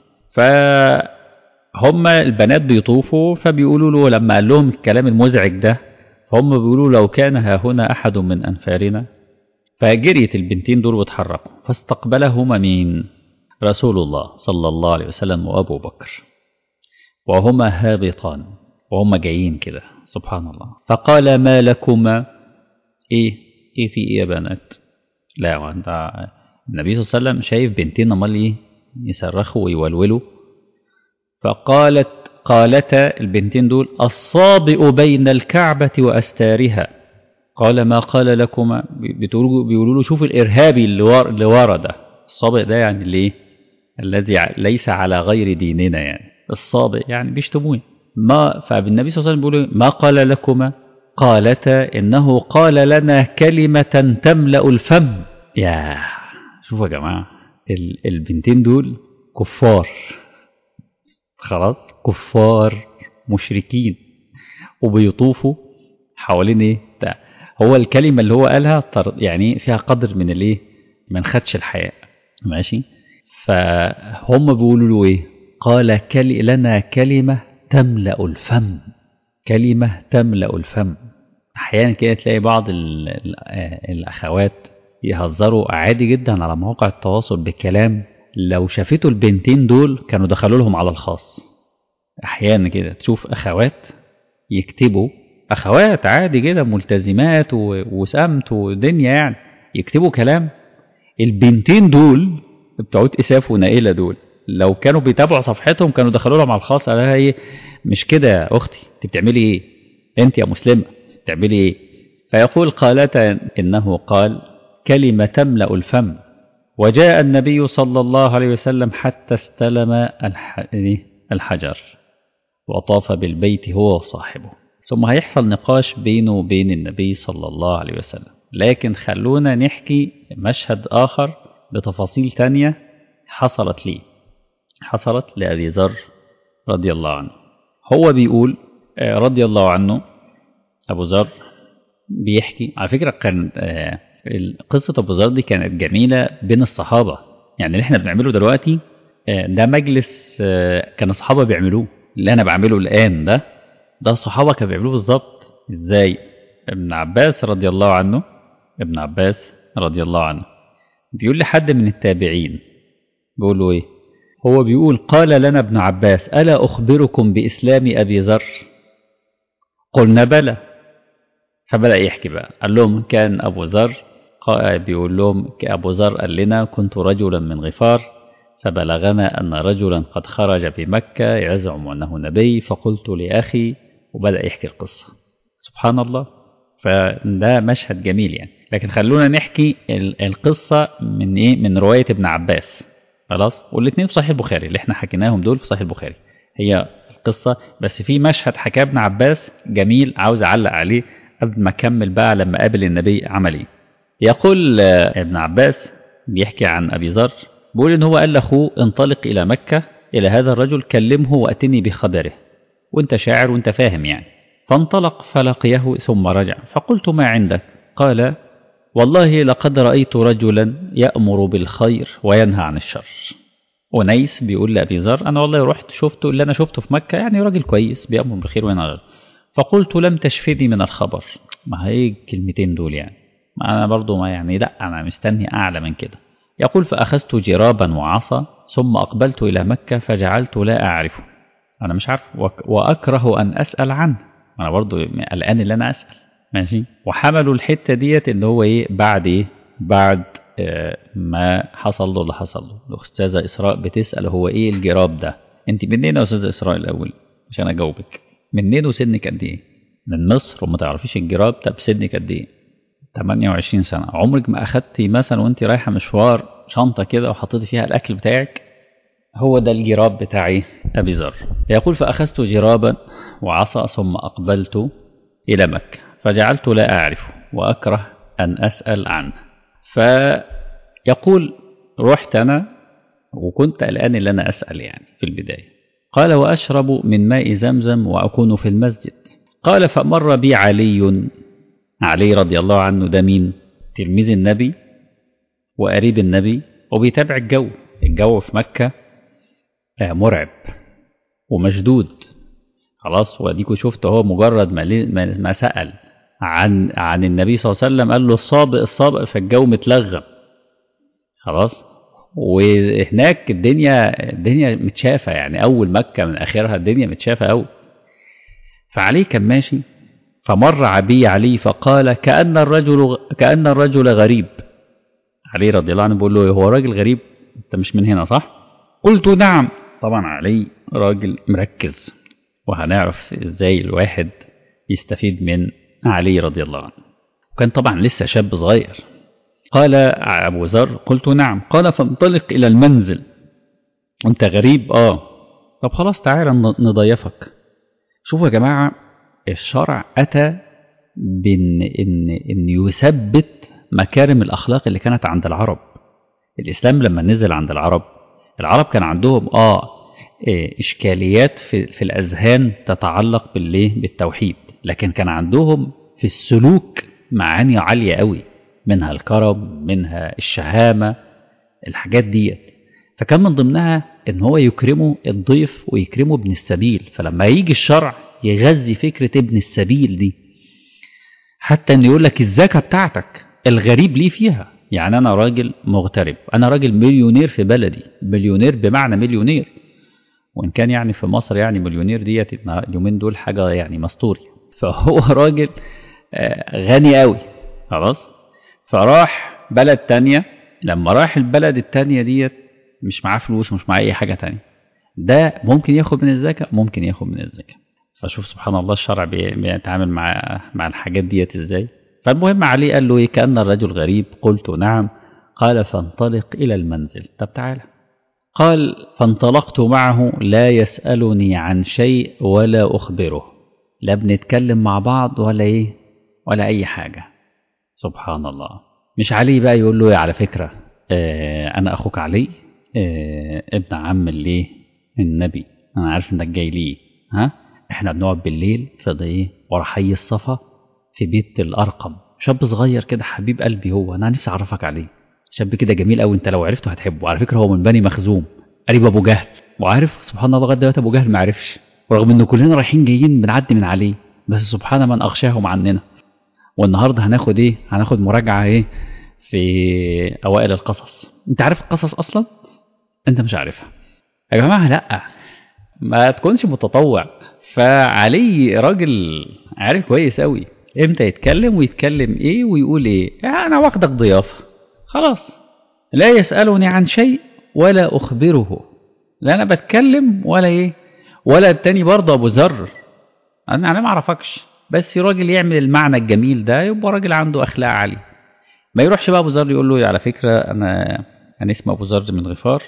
فهم البنات بيطوفوا فبيقولوا له لما قال لهم الكلام المزعج ده فهم بيقولوا لو كان ها هنا أحد من أنفارنا فجريت البنتين دول واتحركوا فاستقبلهما مين رسول الله صلى الله عليه وسلم وأبو بكر وهما هابطان وهما جايين كده سبحان الله فقال ما لكما ايه ايه في ايه يا بنات لا وانت النبي صلى الله عليه وسلم شايف بنتين امال ايه يصرخوا ويولولوا فقالت قالتا البنتين دول الصابئ بين الكعبة وأستارها قال ما قال لكما بتقولوا بيقولوا له شوف الإرهابي اللي ورا اللي ورا ده الصابئ ده يعني اللي الذي ليس على غير ديننا يعني الصابئ يعني بيشتموه ما فالنبي صلى الله عليه وسلم بيقول ما قال لكما قالتا إنه قال لنا كلمة تملأ الفم يا شوفوا يا جماعة البنتين دول كفار خلاص كفار مشركين وبيطوفوا حوالين ايه ده هو الكلمة اللي هو قالها يعني فيها قدر من الايه من خدش الحياء ماشي فهم بيقولوا له ايه قال كل لنا كلمة تملأ الفم كلمة تملأ الفم أحيانا كده تلاقي بعض ال ال الأخوات يهزروا عادي جدا على مواقع التواصل بكلام لو شافتوا البنتين دول كانوا دخلوا لهم على الخاص أحيانا كده تشوف أخوات يكتبوا أخوات عادي كده ملتزمات وسمت ودنيا يعني يكتبوا كلام البنتين دول بتوع إساف ونائلة دول لو كانوا بيتابعوا صفحتهم كانوا دخلوا لهم على الخاص قالها ايه مش كده يا اختي انت بتعملي ايه انت يا مسلمه بتعملي ايه فيقول قالتا انه قال كلمه تملا الفم وجاء النبي صلى الله عليه وسلم حتى استلم الحجر وطاف بالبيت هو وصاحبه ثم هيحصل نقاش بينه وبين النبي صلى الله عليه وسلم لكن خلونا نحكي مشهد آخر بتفاصيل تانية حصلت لي حصلت لأبي ذر رضي الله عنه هو بيقول رضي الله عنه أبو ذر بيحكي على فكرة كان قصة أبو ذر دي كانت جميلة بين الصحابة يعني اللي احنا بنعمله دلوقتي ده مجلس كان الصحابة بيعملوه اللي أنا بعمله الآن ده ده الصحابة كانوا بيعملوه بالظبط إزاي ابن عباس رضي الله عنه ابن عباس رضي الله عنه بيقول لحد من التابعين بيقول له ايه هو بيقول قال لنا ابن عباس ألا أخبركم بإسلام أبي ذر قلنا بلى فبدأ يحكي بقى قال لهم كان أبو ذر بيقول لهم أبو ذر قال لنا كنت رجلا من غفار فبلغنا أن رجلا قد خرج بمكة يزعم أنه نبي فقلت لأخي وبدأ يحكي القصة سبحان الله فده مشهد جميل يعني لكن خلونا نحكي القصة من إيه من رواية ابن عباس خلاص والاثنين في صحيح البخاري اللي احنا حكيناهم دول في صحيح البخاري هي القصة بس في مشهد حكاه ابن عباس جميل عاوز أعلق عليه قبل ما أكمل بقى لما قابل النبي عمل ايه يقول ابن عباس بيحكي عن أبي ذر بيقول إن هو قال لأخوه انطلق إلى مكة إلى هذا الرجل كلمه وأتني بخبره وانت شاعر وانت فاهم يعني فانطلق فلقيه ثم رجع فقلت ما عندك قال والله لقد رأيت رجلا يأمر بالخير وينهى عن الشر ونيس بيقول لأبي ذر أنا والله رحت شفته اللي أنا شفته في مكة يعني راجل كويس بيأمر بالخير وينهى عن الشر فقلت لم تشفني من الخبر ما هي الكلمتين دول يعني ما أنا برضو ما يعني لا أنا مستني أعلى من كده يقول فأخذت جرابا وعصا ثم أقبلت إلى مكة فجعلت لا أعرفه أنا مش عارف وأكره أن أسأل عنه أنا برضو الآن اللي أنا أسأل ماشي وحملوا الحتة ديت إن هو إيه بعد إيه بعد آه ما حصل له اللي حصل له الأستاذة إسراء بتسأل هو إيه الجراب ده أنت منين يا أستاذة إسراء الأول عشان أجاوبك منين وسنك قد إيه من مصر وما تعرفيش الجراب طب سنك قد إيه 28 سنة عمرك ما أخدتي مثلا وأنت رايحة مشوار شنطة كده وحطيتي فيها الأكل بتاعك هو ده الجراب بتاعي أبي ذر يقول فأخذت جرابا وعصا ثم أقبلت إلى مكة فجعلت لا أعرفه وأكره أن أسأل عنه فيقول رحت أنا وكنت الآن اللي أنا أسأل يعني في البداية قال وأشرب من ماء زمزم وأكون في المسجد قال فمر بي علي علي رضي الله عنه ده مين تلميذ النبي وقريب النبي وبيتابع الجو الجو في مكة مرعب ومشدود خلاص واديكوا شفت هو مجرد ما ما سأل عن عن النبي صلى الله عليه وسلم قال له الصابئ الصابئ فالجو متلغم خلاص وهناك الدنيا الدنيا متشافة يعني أول مكة من آخرها الدنيا متشافة أوي فعلي كان ماشي فمر عبي علي فقال كأن الرجل كأن الرجل غريب علي رضي الله عنه بيقول له هو راجل غريب أنت مش من هنا صح؟ قلت نعم طبعا علي راجل مركز وهنعرف ازاي الواحد يستفيد من علي رضي الله عنه وكان طبعا لسه شاب صغير قال أبو ذر قلت نعم قال فانطلق إلى المنزل أنت غريب آه طب خلاص تعالى نضيفك شوفوا يا جماعة الشرع أتى بإن إن إن يثبت مكارم الأخلاق اللي كانت عند العرب الإسلام لما نزل عند العرب العرب كان عندهم آه إشكاليات في, في الأذهان تتعلق بالإيه بالتوحيد لكن كان عندهم في السلوك معاني عالية قوي منها الكرم منها الشهامة الحاجات ديت فكان من ضمنها ان هو يكرمه الضيف ويكرمه ابن السبيل فلما يجي الشرع يغذي فكرة ابن السبيل دي حتى ان يقول لك الزكاة بتاعتك الغريب ليه فيها يعني انا راجل مغترب انا راجل مليونير في بلدي مليونير بمعنى مليونير وان كان يعني في مصر يعني مليونير ديت اليومين دول حاجة يعني مستوري فهو راجل غني قوي خلاص فراح بلد تانية لما راح البلد التانية ديت مش معاه فلوس مش معاه اي حاجة تانية ده ممكن ياخد من الزكاة ممكن ياخد من الزكاة فشوف سبحان الله الشرع بيتعامل مع مع الحاجات ديت ازاي فالمهم علي قال له ايه كأن الرجل غريب قلت نعم قال فانطلق إلى المنزل طب تعالى قال فانطلقت معه لا يسألني عن شيء ولا أخبره لا بنتكلم مع بعض ولا ايه ولا أي حاجة سبحان الله مش علي بقى يقول له على فكرة اه أنا أخوك علي اه ابن عم اللي النبي أنا عارف إنك جاي ليه ها إحنا بنقعد بالليل في إيه ورا حي الصفا في بيت الأرقم شاب صغير كده حبيب قلبي هو أنا نفسي أعرفك عليه شاب كده جميل قوي أنت لو عرفته هتحبه على فكرة هو من بني مخزوم قريب أبو جهل وعارف سبحان الله لغاية دلوقتي أبو جهل ما عرفش ورغم إن كلنا رايحين جايين بنعدي من عليه بس سبحان من أغشاهم عننا والنهارده هناخد ايه هناخد مراجعه ايه في اوائل القصص انت عارف القصص اصلا انت مش عارفها يا جماعه لا ما تكونش متطوع فعلي راجل عارف كويس قوي امتى يتكلم ويتكلم ايه ويقول ايه انا واخدك ضيافه خلاص لا يسالني عن شيء ولا اخبره لا انا بتكلم ولا ايه ولا التاني برضه ابو ذر انا انا ما اعرفكش بس راجل يعمل المعنى الجميل ده يبقى راجل عنده اخلاق عاليه ما يروحش بقى ابو ذر يقول له على فكره انا انا اسمي ابو ذر من غفار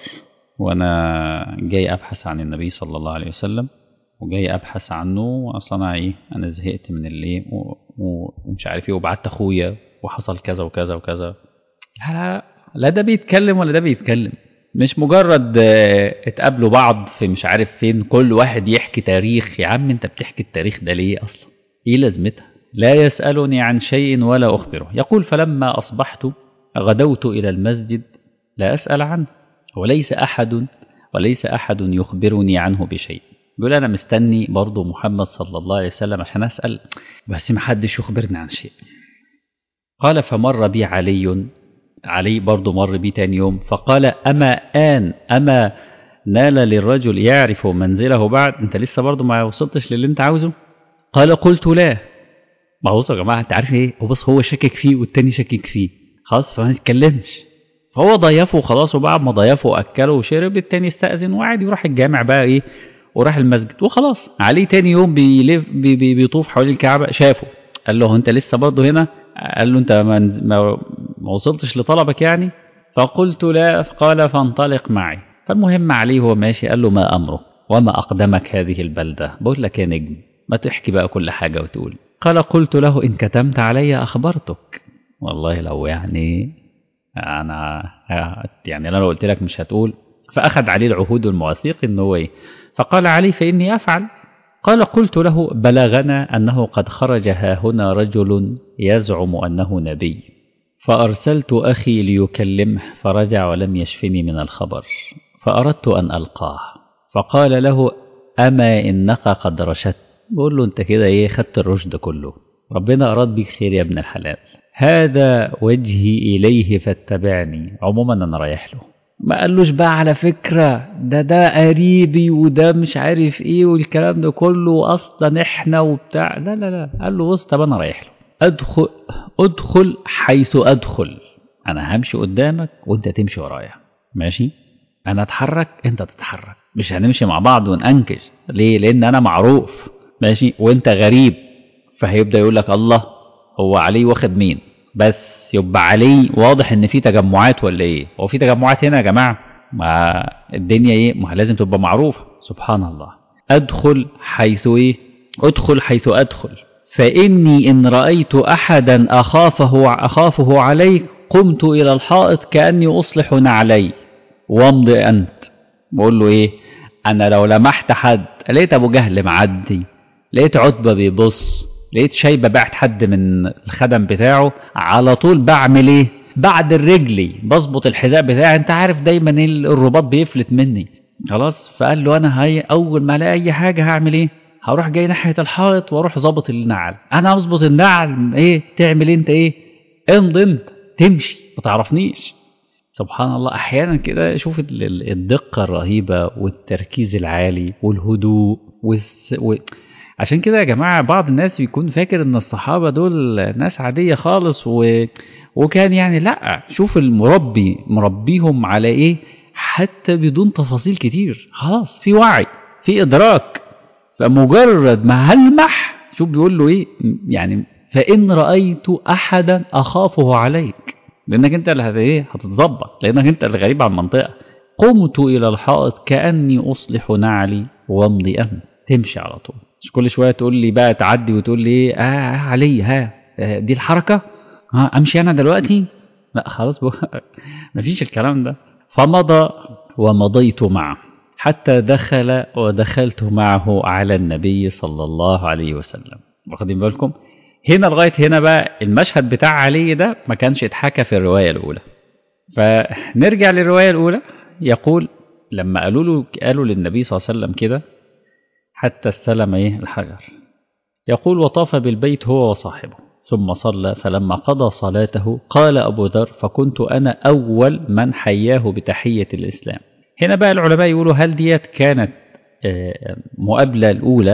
وانا جاي ابحث عن النبي صلى الله عليه وسلم وجاي ابحث عنه اصلا انا ايه انا زهقت من اللي ومش عارف ايه وبعت اخويا وحصل كذا وكذا وكذا لا لا لا ده بيتكلم ولا ده بيتكلم مش مجرد اتقابلوا بعض في مش عارف فين كل واحد يحكي تاريخ يا عم انت بتحكي التاريخ ده ليه اصلا ايه لازمتها لا يسألني عن شيء ولا أخبره يقول فلما أصبحت غدوت إلى المسجد لا أسأل عنه وليس أحد وليس أحد يخبرني عنه بشيء يقول أنا مستني برضو محمد صلى الله عليه وسلم عشان أسأل بس ما حدش يخبرني عن شيء قال فمر بي علي علي برضو مر بي تاني يوم فقال أما آن أما نال للرجل يعرف منزله بعد أنت لسه برضو ما وصلتش للي أنت عاوزه قال قلت لا ما بصوا يا جماعه انت عارف ايه هو بص هو شاكك فيه والتاني شاكك فيه خلاص فما نتكلمش فهو ضيفه وخلاص وبعد ما ضيفه واكله وشرب التاني استاذن وقعد يروح الجامع بقى ايه وراح المسجد وخلاص عليه تاني يوم بيلف بي بي بيطوف حوالين الكعبه شافه قال له انت لسه برضه هنا قال له انت ما, ما, ما وصلتش لطلبك يعني فقلت لا قال فانطلق معي فالمهم عليه هو ماشي قال له ما امره وما اقدمك هذه البلده بقول لك يا نجم ما تحكي بقى كل حاجة وتقول قال قلت له إن كتمت علي أخبرتك والله لو يعني أنا يعني أنا لو قلت لك مش هتقول فأخذ عليه العهود والمواثيق إن هو إيه فقال علي فإني أفعل قال قلت له بلغنا أنه قد خرج ها هنا رجل يزعم أنه نبي فأرسلت أخي ليكلمه فرجع ولم يشفني من الخبر فأردت أن ألقاه فقال له أما إنك قد رشدت بقول له انت كده ايه خدت الرشد كله ربنا اراد بيك خير يا ابن الحلال هذا وجهي اليه فاتبعني عموما انا رايح له ما قالوش بقى على فكرة ده ده قريبي وده مش عارف ايه والكلام ده كله اصلا احنا وبتاع لا لا لا قال له بص طب انا رايح له ادخل ادخل حيث ادخل انا همشي قدامك وانت تمشي ورايا ماشي انا اتحرك انت تتحرك مش هنمشي مع بعض ونأنكش ليه لان انا معروف ماشي وانت غريب فهيبدا يقول لك الله هو علي واخد مين بس يبقى علي واضح ان في تجمعات ولا ايه هو في تجمعات هنا يا جماعه ما الدنيا ايه ما لازم تبقى معروفه سبحان الله ادخل حيث ايه ادخل حيث ادخل فاني ان رايت احدا اخافه اخافه عليك قمت الى الحائط كاني اصلح نعلي وامض انت بقول له ايه انا لو لمحت حد لقيت ابو جهل معدي لقيت عتبه بيبص لقيت شايبه بعت حد من الخدم بتاعه على طول بعمل ايه بعد الرجلي بظبط الحذاء بتاعي انت عارف دايما ايه الرباط بيفلت مني خلاص فقال له انا هي اول ما الاقي اي حاجه هعمل ايه هروح جاي ناحيه الحائط واروح ظابط النعل انا اظبط النعل ايه تعمل انت ايه امضي انت تمشي ما تعرفنيش سبحان الله احيانا كده شوف الدقه الرهيبه والتركيز العالي والهدوء والس... و... عشان كده يا جماعه بعض الناس بيكون فاكر ان الصحابه دول ناس عاديه خالص و... وكان يعني لا شوف المربي مربيهم على ايه حتى بدون تفاصيل كتير خلاص في وعي في ادراك فمجرد ما هلمح شوف بيقول له ايه يعني فان رايت احدا اخافه عليك لانك انت اللي ايه هتتظبط لانك انت اللي غريب عن المنطقه قمت الى الحائط كاني اصلح نعلي وامضي امن تمشي على طول مش كل شويه تقول لي بقى تعدي وتقول لي اه علي ها دي الحركه ها امشي انا دلوقتي لا خلاص مفيش الكلام ده فمضى ومضيت معه حتى دخل ودخلت معه على النبي صلى الله عليه وسلم واخدين بالكم هنا لغايه هنا بقى المشهد بتاع علي ده ما كانش اتحكى في الروايه الاولى فنرجع للروايه الاولى يقول لما قالوا له قالوا للنبي صلى الله عليه وسلم كده حتى استلم ايه الحجر يقول وطاف بالبيت هو وصاحبه ثم صلى فلما قضى صلاته قال أبو ذر فكنت أنا أول من حياه بتحية الإسلام هنا بقى العلماء يقولوا هل ديت كانت مقابلة الأولى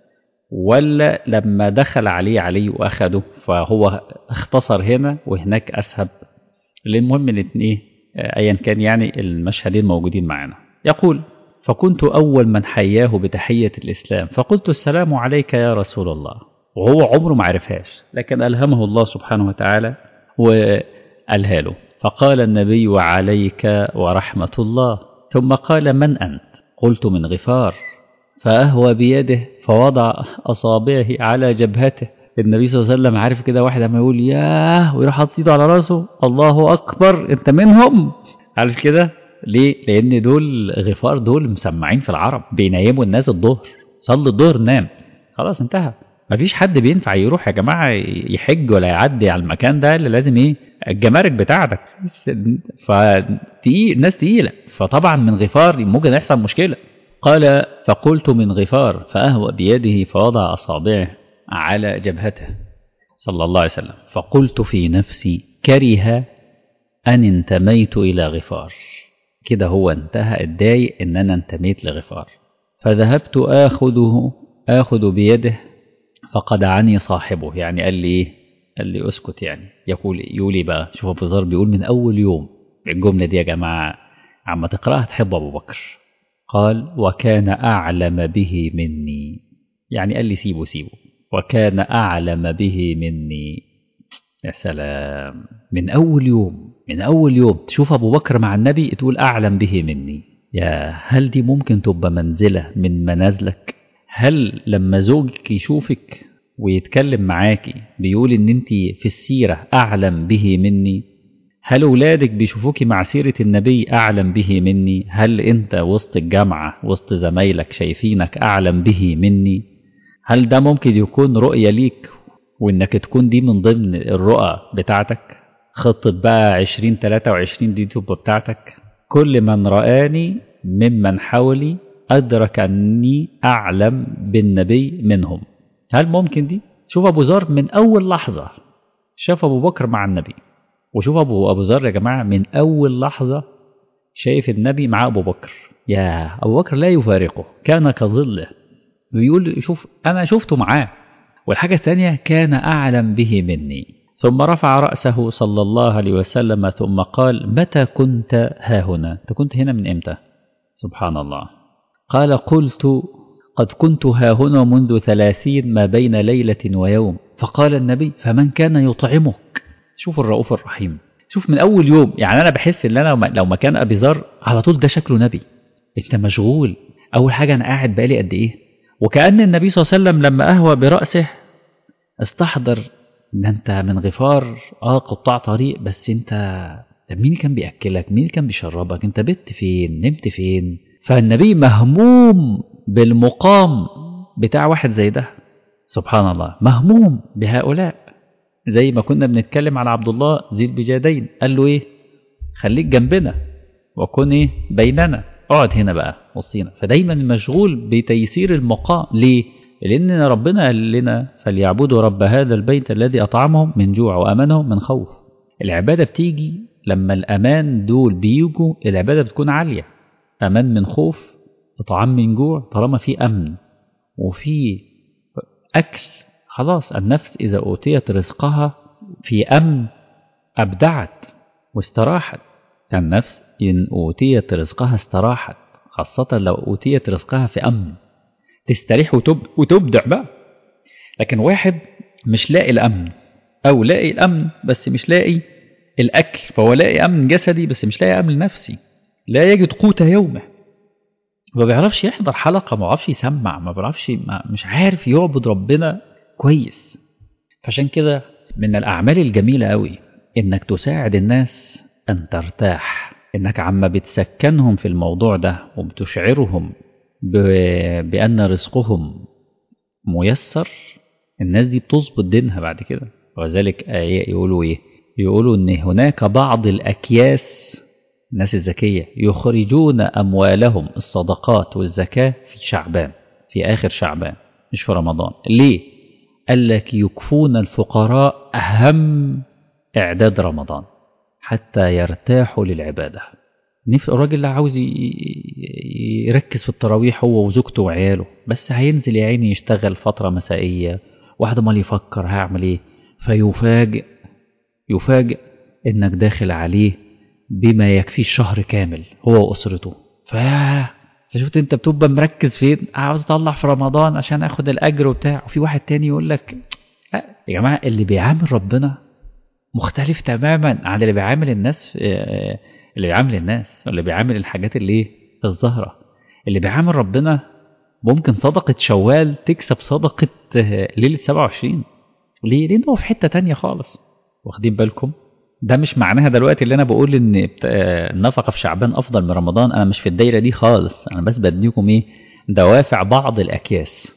ولا لما دخل عليه علي وأخده فهو اختصر هنا وهناك أسهب المهم الاثنين أيا كان يعني المشهدين موجودين معنا يقول فكنت أول من حياه بتحية الإسلام فقلت السلام عليك يا رسول الله وهو عمره ما عرفهاش لكن ألهمه الله سبحانه وتعالى وقالها له فقال النبي وعليك ورحمة الله ثم قال من أنت قلت من غفار فأهوى بيده فوضع أصابعه على جبهته النبي صلى الله عليه وسلم عارف كده واحد لما يقول ياه ويروح حاطط ايده على راسه الله أكبر أنت منهم عارف كده ليه؟ لأن دول غفار دول مسمعين في العرب بينيموا الناس الظهر صلي الظهر نام خلاص انتهى مفيش حد بينفع يروح يا جماعة يحج ولا يعدي على المكان ده اللي لازم ايه الجمارك بتاعتك فتقيل ناس تقيلة فطبعا من غفار ممكن يحصل مشكلة قال فقلت من غفار فأهوى بيده فوضع أصابعه على جبهته صلى الله عليه وسلم فقلت في نفسي كره أن انتميت إلى غفار كده هو انتهى اتضايق ان انا انتميت لغفار فذهبت اخذه اخذ بيده فقدعني صاحبه يعني قال لي ايه قال لي اسكت يعني يقول يقول بقى شوف ابو ذر بيقول من اول يوم الجمله دي يا جماعه عما تقراها تحب ابو بكر قال وكان اعلم به مني يعني قال لي سيبه سيبه وكان اعلم به مني يا سلام من اول يوم من أول يوم تشوف أبو بكر مع النبي تقول أعلم به مني يا هل دي ممكن تبقى منزلة من منازلك هل لما زوجك يشوفك ويتكلم معاكي بيقول ان انت في السيرة أعلم به مني هل أولادك بيشوفوكي مع سيرة النبي أعلم به مني هل أنت وسط الجامعة وسط زمايلك شايفينك أعلم به مني هل ده ممكن يكون رؤية ليك وإنك تكون دي من ضمن الرؤى بتاعتك خطة بقى عشرين تلاتة وعشرين دي تبقى بتاعتك كل من رآني ممن حولي أدرك أني أعلم بالنبي منهم هل ممكن دي؟ شوف أبو ذر من أول لحظة شاف أبو بكر مع النبي وشوف أبو أبو ذر يا جماعة من أول لحظة شايف النبي مع أبو بكر يا أبو بكر لا يفارقه كان كظله بيقول شوف أنا شفته معاه والحاجة الثانية كان أعلم به مني ثم رفع رأسه صلى الله عليه وسلم ثم قال متى كنت ها هنا أنت كنت هنا من إمتى سبحان الله قال قلت قد كنت ها هنا منذ ثلاثين ما بين ليلة ويوم فقال النبي فمن كان يطعمك شوف الرؤوف الرحيم شوف من أول يوم يعني أنا بحس إن أنا لو مكان أبي ذر على طول ده شكله نبي أنت مشغول أول حاجة أنا قاعد بقالي قد إيه وكأن النبي صلى الله عليه وسلم لما أهوى برأسه استحضر إن أنت من غفار آه قطاع طريق بس أنت طب مين كان بيأكلك مين كان بيشربك أنت بت فين نمت فين فالنبي مهموم بالمقام بتاع واحد زي ده سبحان الله مهموم بهؤلاء زي ما كنا بنتكلم على عبد الله ذي البجادين قال له ايه خليك جنبنا وكن ايه بيننا اقعد هنا بقى وصينا فدايما مشغول بتيسير المقام ليه لان ربنا قال لنا فليعبدوا رب هذا البيت الذي اطعمهم من جوع وامنهم من خوف العباده بتيجي لما الامان دول بيجوا العباده بتكون عاليه امان من خوف اطعام من جوع طالما في امن وفي اكل خلاص النفس إذا أوتيت رزقها في أمن أبدعت واستراحت النفس إن أوتيت رزقها استراحت خاصة لو أوتيت رزقها في أمن تستريح وتب... وتبدع بقى لكن واحد مش لاقي الأمن أو لاقي الأمن بس مش لاقي الأكل فهو لاقي أمن جسدي بس مش لاقي أمن نفسي لا يجد قوت يومه ما بيعرفش يحضر حلقة ما بيعرفش يسمع ما بيعرفش ما مش عارف يعبد ربنا كويس فعشان كده من الأعمال الجميلة قوي إنك تساعد الناس أن ترتاح إنك عما بتسكنهم في الموضوع ده وبتشعرهم ب... بأن رزقهم ميسر الناس دي بتظبط دينها بعد كده وذلك يقولوا إيه يقولوا إن هناك بعض الأكياس الناس الذكية يخرجون أموالهم الصدقات والزكاة في شعبان في آخر شعبان مش في رمضان ليه قال لك يكفون الفقراء أهم إعداد رمضان حتى يرتاحوا للعبادة نفس الراجل اللي عاوز يركز في التراويح هو وزوجته وعياله بس هينزل يا عيني يشتغل فترة مسائية واحد مال يفكر هعمل ايه فيفاجئ يفاجئ انك داخل عليه بما يكفيه الشهر كامل هو واسرته ف فشفت انت بتبقى مركز فين عاوز اطلع في رمضان عشان اخد الاجر وبتاع وفي واحد تاني يقول لك لا يا جماعه اللي بيعامل ربنا مختلف تماما عن اللي بيعامل الناس اللي بيعامل الناس اللي بيعامل الحاجات اللي ايه الظاهره اللي بيعامل ربنا ممكن صدقه شوال تكسب صدقه ليله 27 ليه؟ لان هو في حته تانية خالص واخدين بالكم ده مش معناها دلوقتي اللي انا بقول ان النفقه في شعبان افضل من رمضان انا مش في الدايره دي خالص انا بس بديكم ايه دوافع بعض الاكياس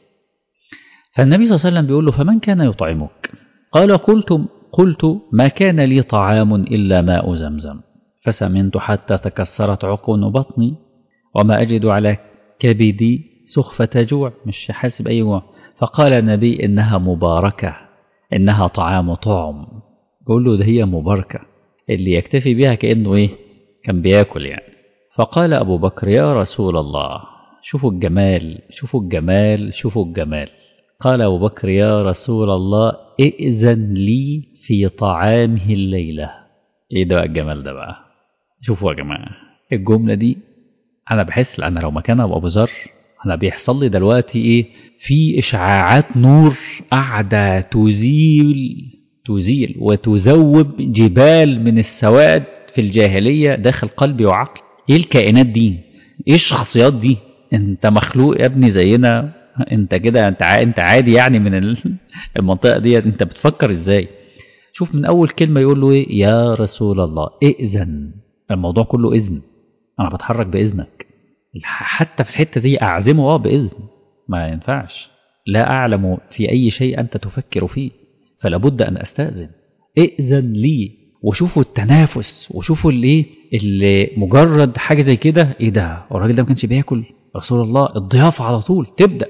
فالنبي صلى الله عليه وسلم بيقول له فمن كان يطعمك قال قلت قلت ما كان لي طعام الا ماء زمزم فسمنت حتى تكسرت عقون بطني وما اجد على كبدي سخفة جوع مش حاسس بأي جوع فقال النبي إنها مباركة إنها طعام طعم بقول له ده هي مباركة اللي يكتفي بها كأنه إيه كان بياكل يعني فقال أبو بكر يا رسول الله شوفوا الجمال شوفوا الجمال شوفوا الجمال قال أبو بكر يا رسول الله ائذن لي في طعامه الليلة إيه ده بقى الجمال ده بقى شوفوا يا جماعة الجملة دي أنا بحس أنا لو مكان أبو ذر أنا بيحصل لي دلوقتي إيه في إشعاعات نور قاعدة تزيل تزيل وتذوب جبال من السواد في الجاهلية داخل قلبي وعقلي ايه الكائنات دي ايه الشخصيات دي انت مخلوق يا ابني زينا انت كده انت انت عادي يعني من المنطقة دي انت بتفكر ازاي شوف من اول كلمة يقول له ايه يا رسول الله ائذن الموضوع كله اذن انا بتحرك باذنك حتى في الحتة دي اعزمه اه باذن ما ينفعش لا اعلم في اي شيء انت تفكر فيه فلا بد ان استاذن ائذن لي وشوفوا التنافس وشوفوا اللي اللي مجرد حاجه زي كده ايه ده الراجل ده ما كانش بياكل رسول الله الضيافه على طول تبدا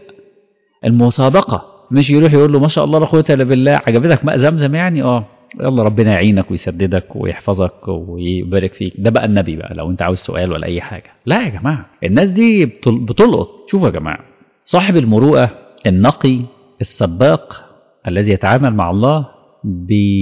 المسابقه مش يروح يقول له ما شاء الله لا قوه الا بالله عجبتك ماء زمزم يعني اه يلا ربنا يعينك ويسددك ويحفظك ويبارك فيك ده بقى النبي بقى لو انت عاوز سؤال ولا اي حاجه لا يا جماعه الناس دي بتلقط شوفوا يا جماعه صاحب المروءه النقي السباق الذي يتعامل مع الله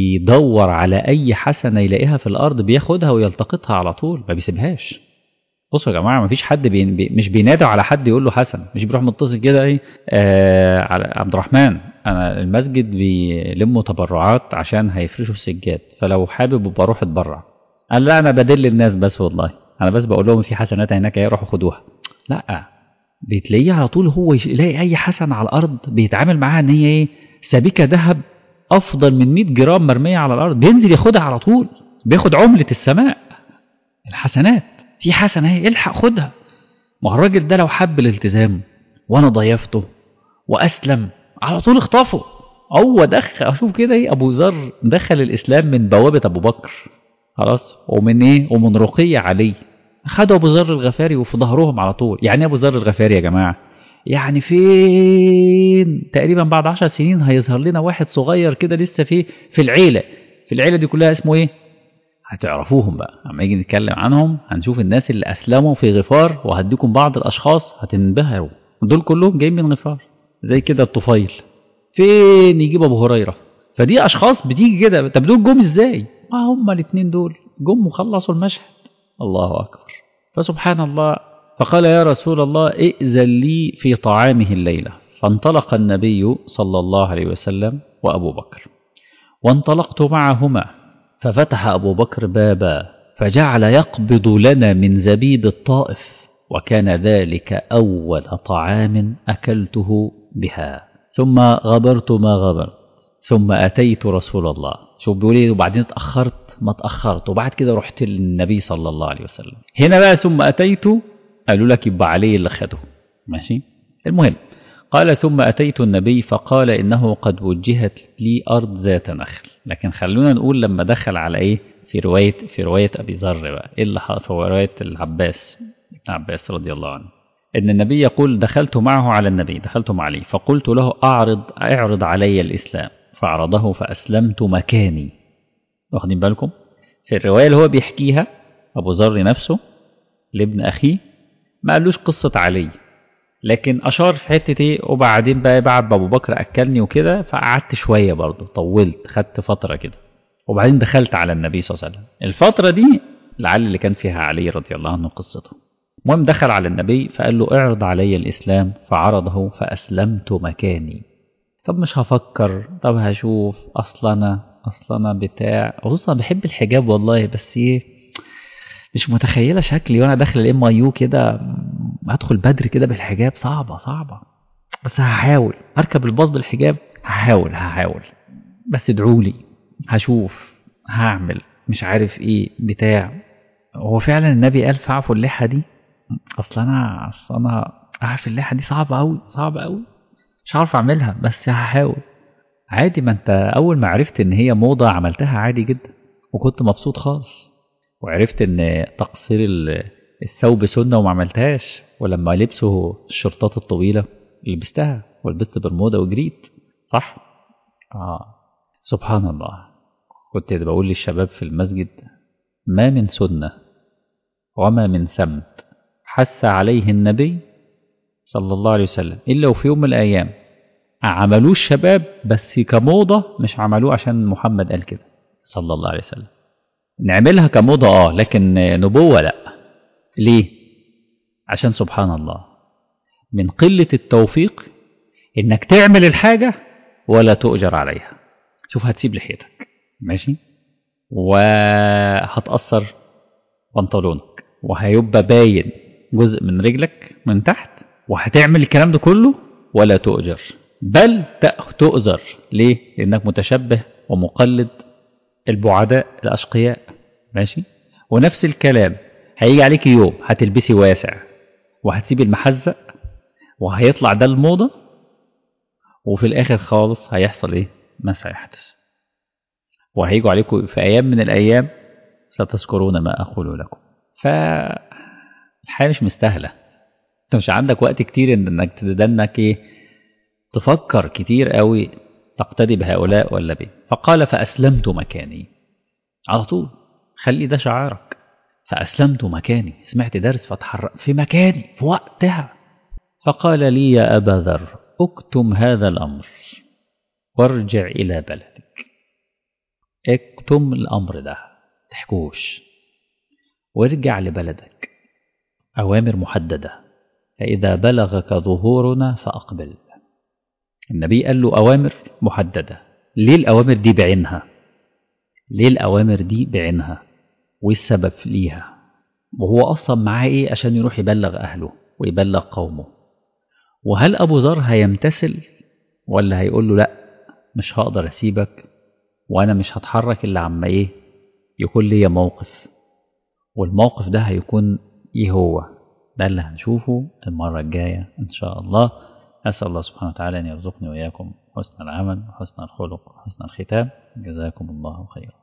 بيدور على أي حسنة يلاقيها في الأرض بياخدها ويلتقطها على طول ما بيسيبهاش بصوا يا جماعه ما فيش حد بي بي مش بينادوا على حد يقول له حسن مش بيروح متصل كده ايه آه على عبد الرحمن انا المسجد بيلموا تبرعات عشان هيفرشوا السجاد فلو حابب ابقى اروح اتبرع قال لا انا بدل الناس بس والله انا بس بقول لهم في حسنات هناك ايه روحوا خدوها لا بتلاقيه على طول هو يلاقي اي حسنه على الارض بيتعامل معاها ان هي ايه سبيكه ذهب افضل من 100 جرام مرميه على الارض بينزل ياخدها على طول بياخد عمله السماء الحسنات في حسنه اهي الحق خدها ما هو الراجل ده لو حب الالتزام وانا ضيفته واسلم على طول اخطفه هو دخل اشوف كده ايه ابو ذر دخل الاسلام من بوابه ابو بكر خلاص ومن ايه ومن رقي علي خدوا ابو ذر الغفاري وفي ظهرهم على طول يعني ابو ذر الغفاري يا جماعه يعني فين تقريبا بعد عشر سنين هيظهر لنا واحد صغير كده لسه في في العيله في العيله دي كلها اسمه ايه هتعرفوهم بقى اما يجي نتكلم عنهم هنشوف الناس اللي اسلموا في غفار وهديكم بعض الاشخاص هتنبهروا دول كلهم جايين من غفار زي كده الطفيل فين يجيب ابو هريره فدي اشخاص بتيجي كده طب دول جم ازاي ما هم الاثنين دول جم وخلصوا المشهد الله اكبر فسبحان الله فقال يا رسول الله ائذن لي في طعامه الليله فانطلق النبي صلى الله عليه وسلم وابو بكر وانطلقت معهما ففتح ابو بكر بابا فجعل يقبض لنا من زبيب الطائف وكان ذلك اول طعام اكلته بها ثم غبرت ما غبرت ثم اتيت رسول الله شوف بيقول ايه وبعدين اتاخرت ما اتاخرت وبعد كده رحت للنبي صلى الله عليه وسلم هنا بقى ثم اتيت قالوا لك يبقى عليه اللي خده ماشي المهم قال ثم أتيت النبي فقال إنه قد وجهت لي أرض ذات نخل لكن خلونا نقول لما دخل على إيه في رواية في رواية أبي ذر بقى إيه اللي في رواية العباس ابن عباس رضي الله عنه إن النبي يقول دخلت معه على النبي دخلت مع علي فقلت له أعرض أعرض علي الإسلام فعرضه فأسلمت مكاني واخدين بالكم في الرواية اللي هو بيحكيها أبو ذر نفسه لابن أخيه ما قالوش قصة علي لكن اشار في حته ايه وبعدين بقى بعد ابو بكر اكلني وكده فقعدت شويه برضه طولت خدت فتره كده وبعدين دخلت على النبي صلى الله عليه وسلم الفتره دي لعل اللي كان فيها علي رضي الله عنه قصته المهم دخل على النبي فقال له اعرض علي الاسلام فعرضه فاسلمت مكاني طب مش هفكر طب هشوف اصل انا اصل انا بتاع خصوصا بحب الحجاب والله بس ايه مش متخيله شكلي وانا داخل الام اي يو كده هدخل بدري كده بالحجاب صعبه صعبه بس هحاول اركب الباص بالحجاب هحاول هحاول بس ادعوا لي هشوف هعمل مش عارف ايه بتاع هو فعلا النبي قال فاعفوا اللحى دي اصل انا اصل انا عارف اللحى دي صعبه قوي صعبه قوي مش عارف اعملها بس هحاول عادي ما انت اول ما عرفت ان هي موضه عملتها عادي جدا وكنت مبسوط خالص وعرفت ان تقصير الثوب سنه وما عملتهاش ولما لبسوا الشرطات الطويله لبستها ولبست برمودا وجريت صح اه سبحان الله كنت بقول للشباب في المسجد ما من سنه وما من سمت حث عليه النبي صلى الله عليه وسلم الا وفي يوم من الايام عملوه الشباب بس كموضه مش عملوه عشان محمد قال كده صلى الله عليه وسلم نعملها كموضة اه لكن نبوة لا ليه عشان سبحان الله من قلة التوفيق انك تعمل الحاجة ولا تؤجر عليها شوف هتسيب لحيتك ماشي وهتأثر بنطلونك وهيبقى باين جزء من رجلك من تحت وهتعمل الكلام ده كله ولا تؤجر بل تؤذر ليه لانك متشبه ومقلد البعداء الأشقياء ماشي ونفس الكلام هيجي عليك يوم هتلبسي واسع وهتسيبي المحزق وهيطلع ده الموضة وفي الآخر خالص هيحصل إيه؟ ما سيحدث وهيجوا عليكم في أيام من الأيام ستذكرون ما أقول لكم فالحياة مش مستاهلة أنت مش عندك وقت كتير إنك تدنك إيه تفكر كتير قوي تقتدي بهؤلاء ولا به فقال فأسلمت مكاني على طول خلي ده شعارك فأسلمت مكاني سمعت درس فتحرك في مكاني في وقتها فقال لي يا أبا ذر اكتم هذا الأمر وارجع إلى بلدك اكتم الأمر ده تحكوش وارجع لبلدك أوامر محددة فإذا بلغك ظهورنا فأقبل النبي قال له أوامر محددة ليه الأوامر دي بعينها ليه الأوامر دي بعينها والسبب ليها وهو أصلا معاه إيه عشان يروح يبلغ أهله ويبلغ قومه وهل أبو ذر هيمتثل ولا هيقول له لأ مش هقدر أسيبك وأنا مش هتحرك إلا عما إيه يكون ليا موقف والموقف ده هيكون إيه هو ده اللي هنشوفه المرة الجاية إن شاء الله أسأل الله سبحانه وتعالى أن يرزقني وإياكم حسن العمل وحسن الخلق وحسن الختام جزاكم الله خيرا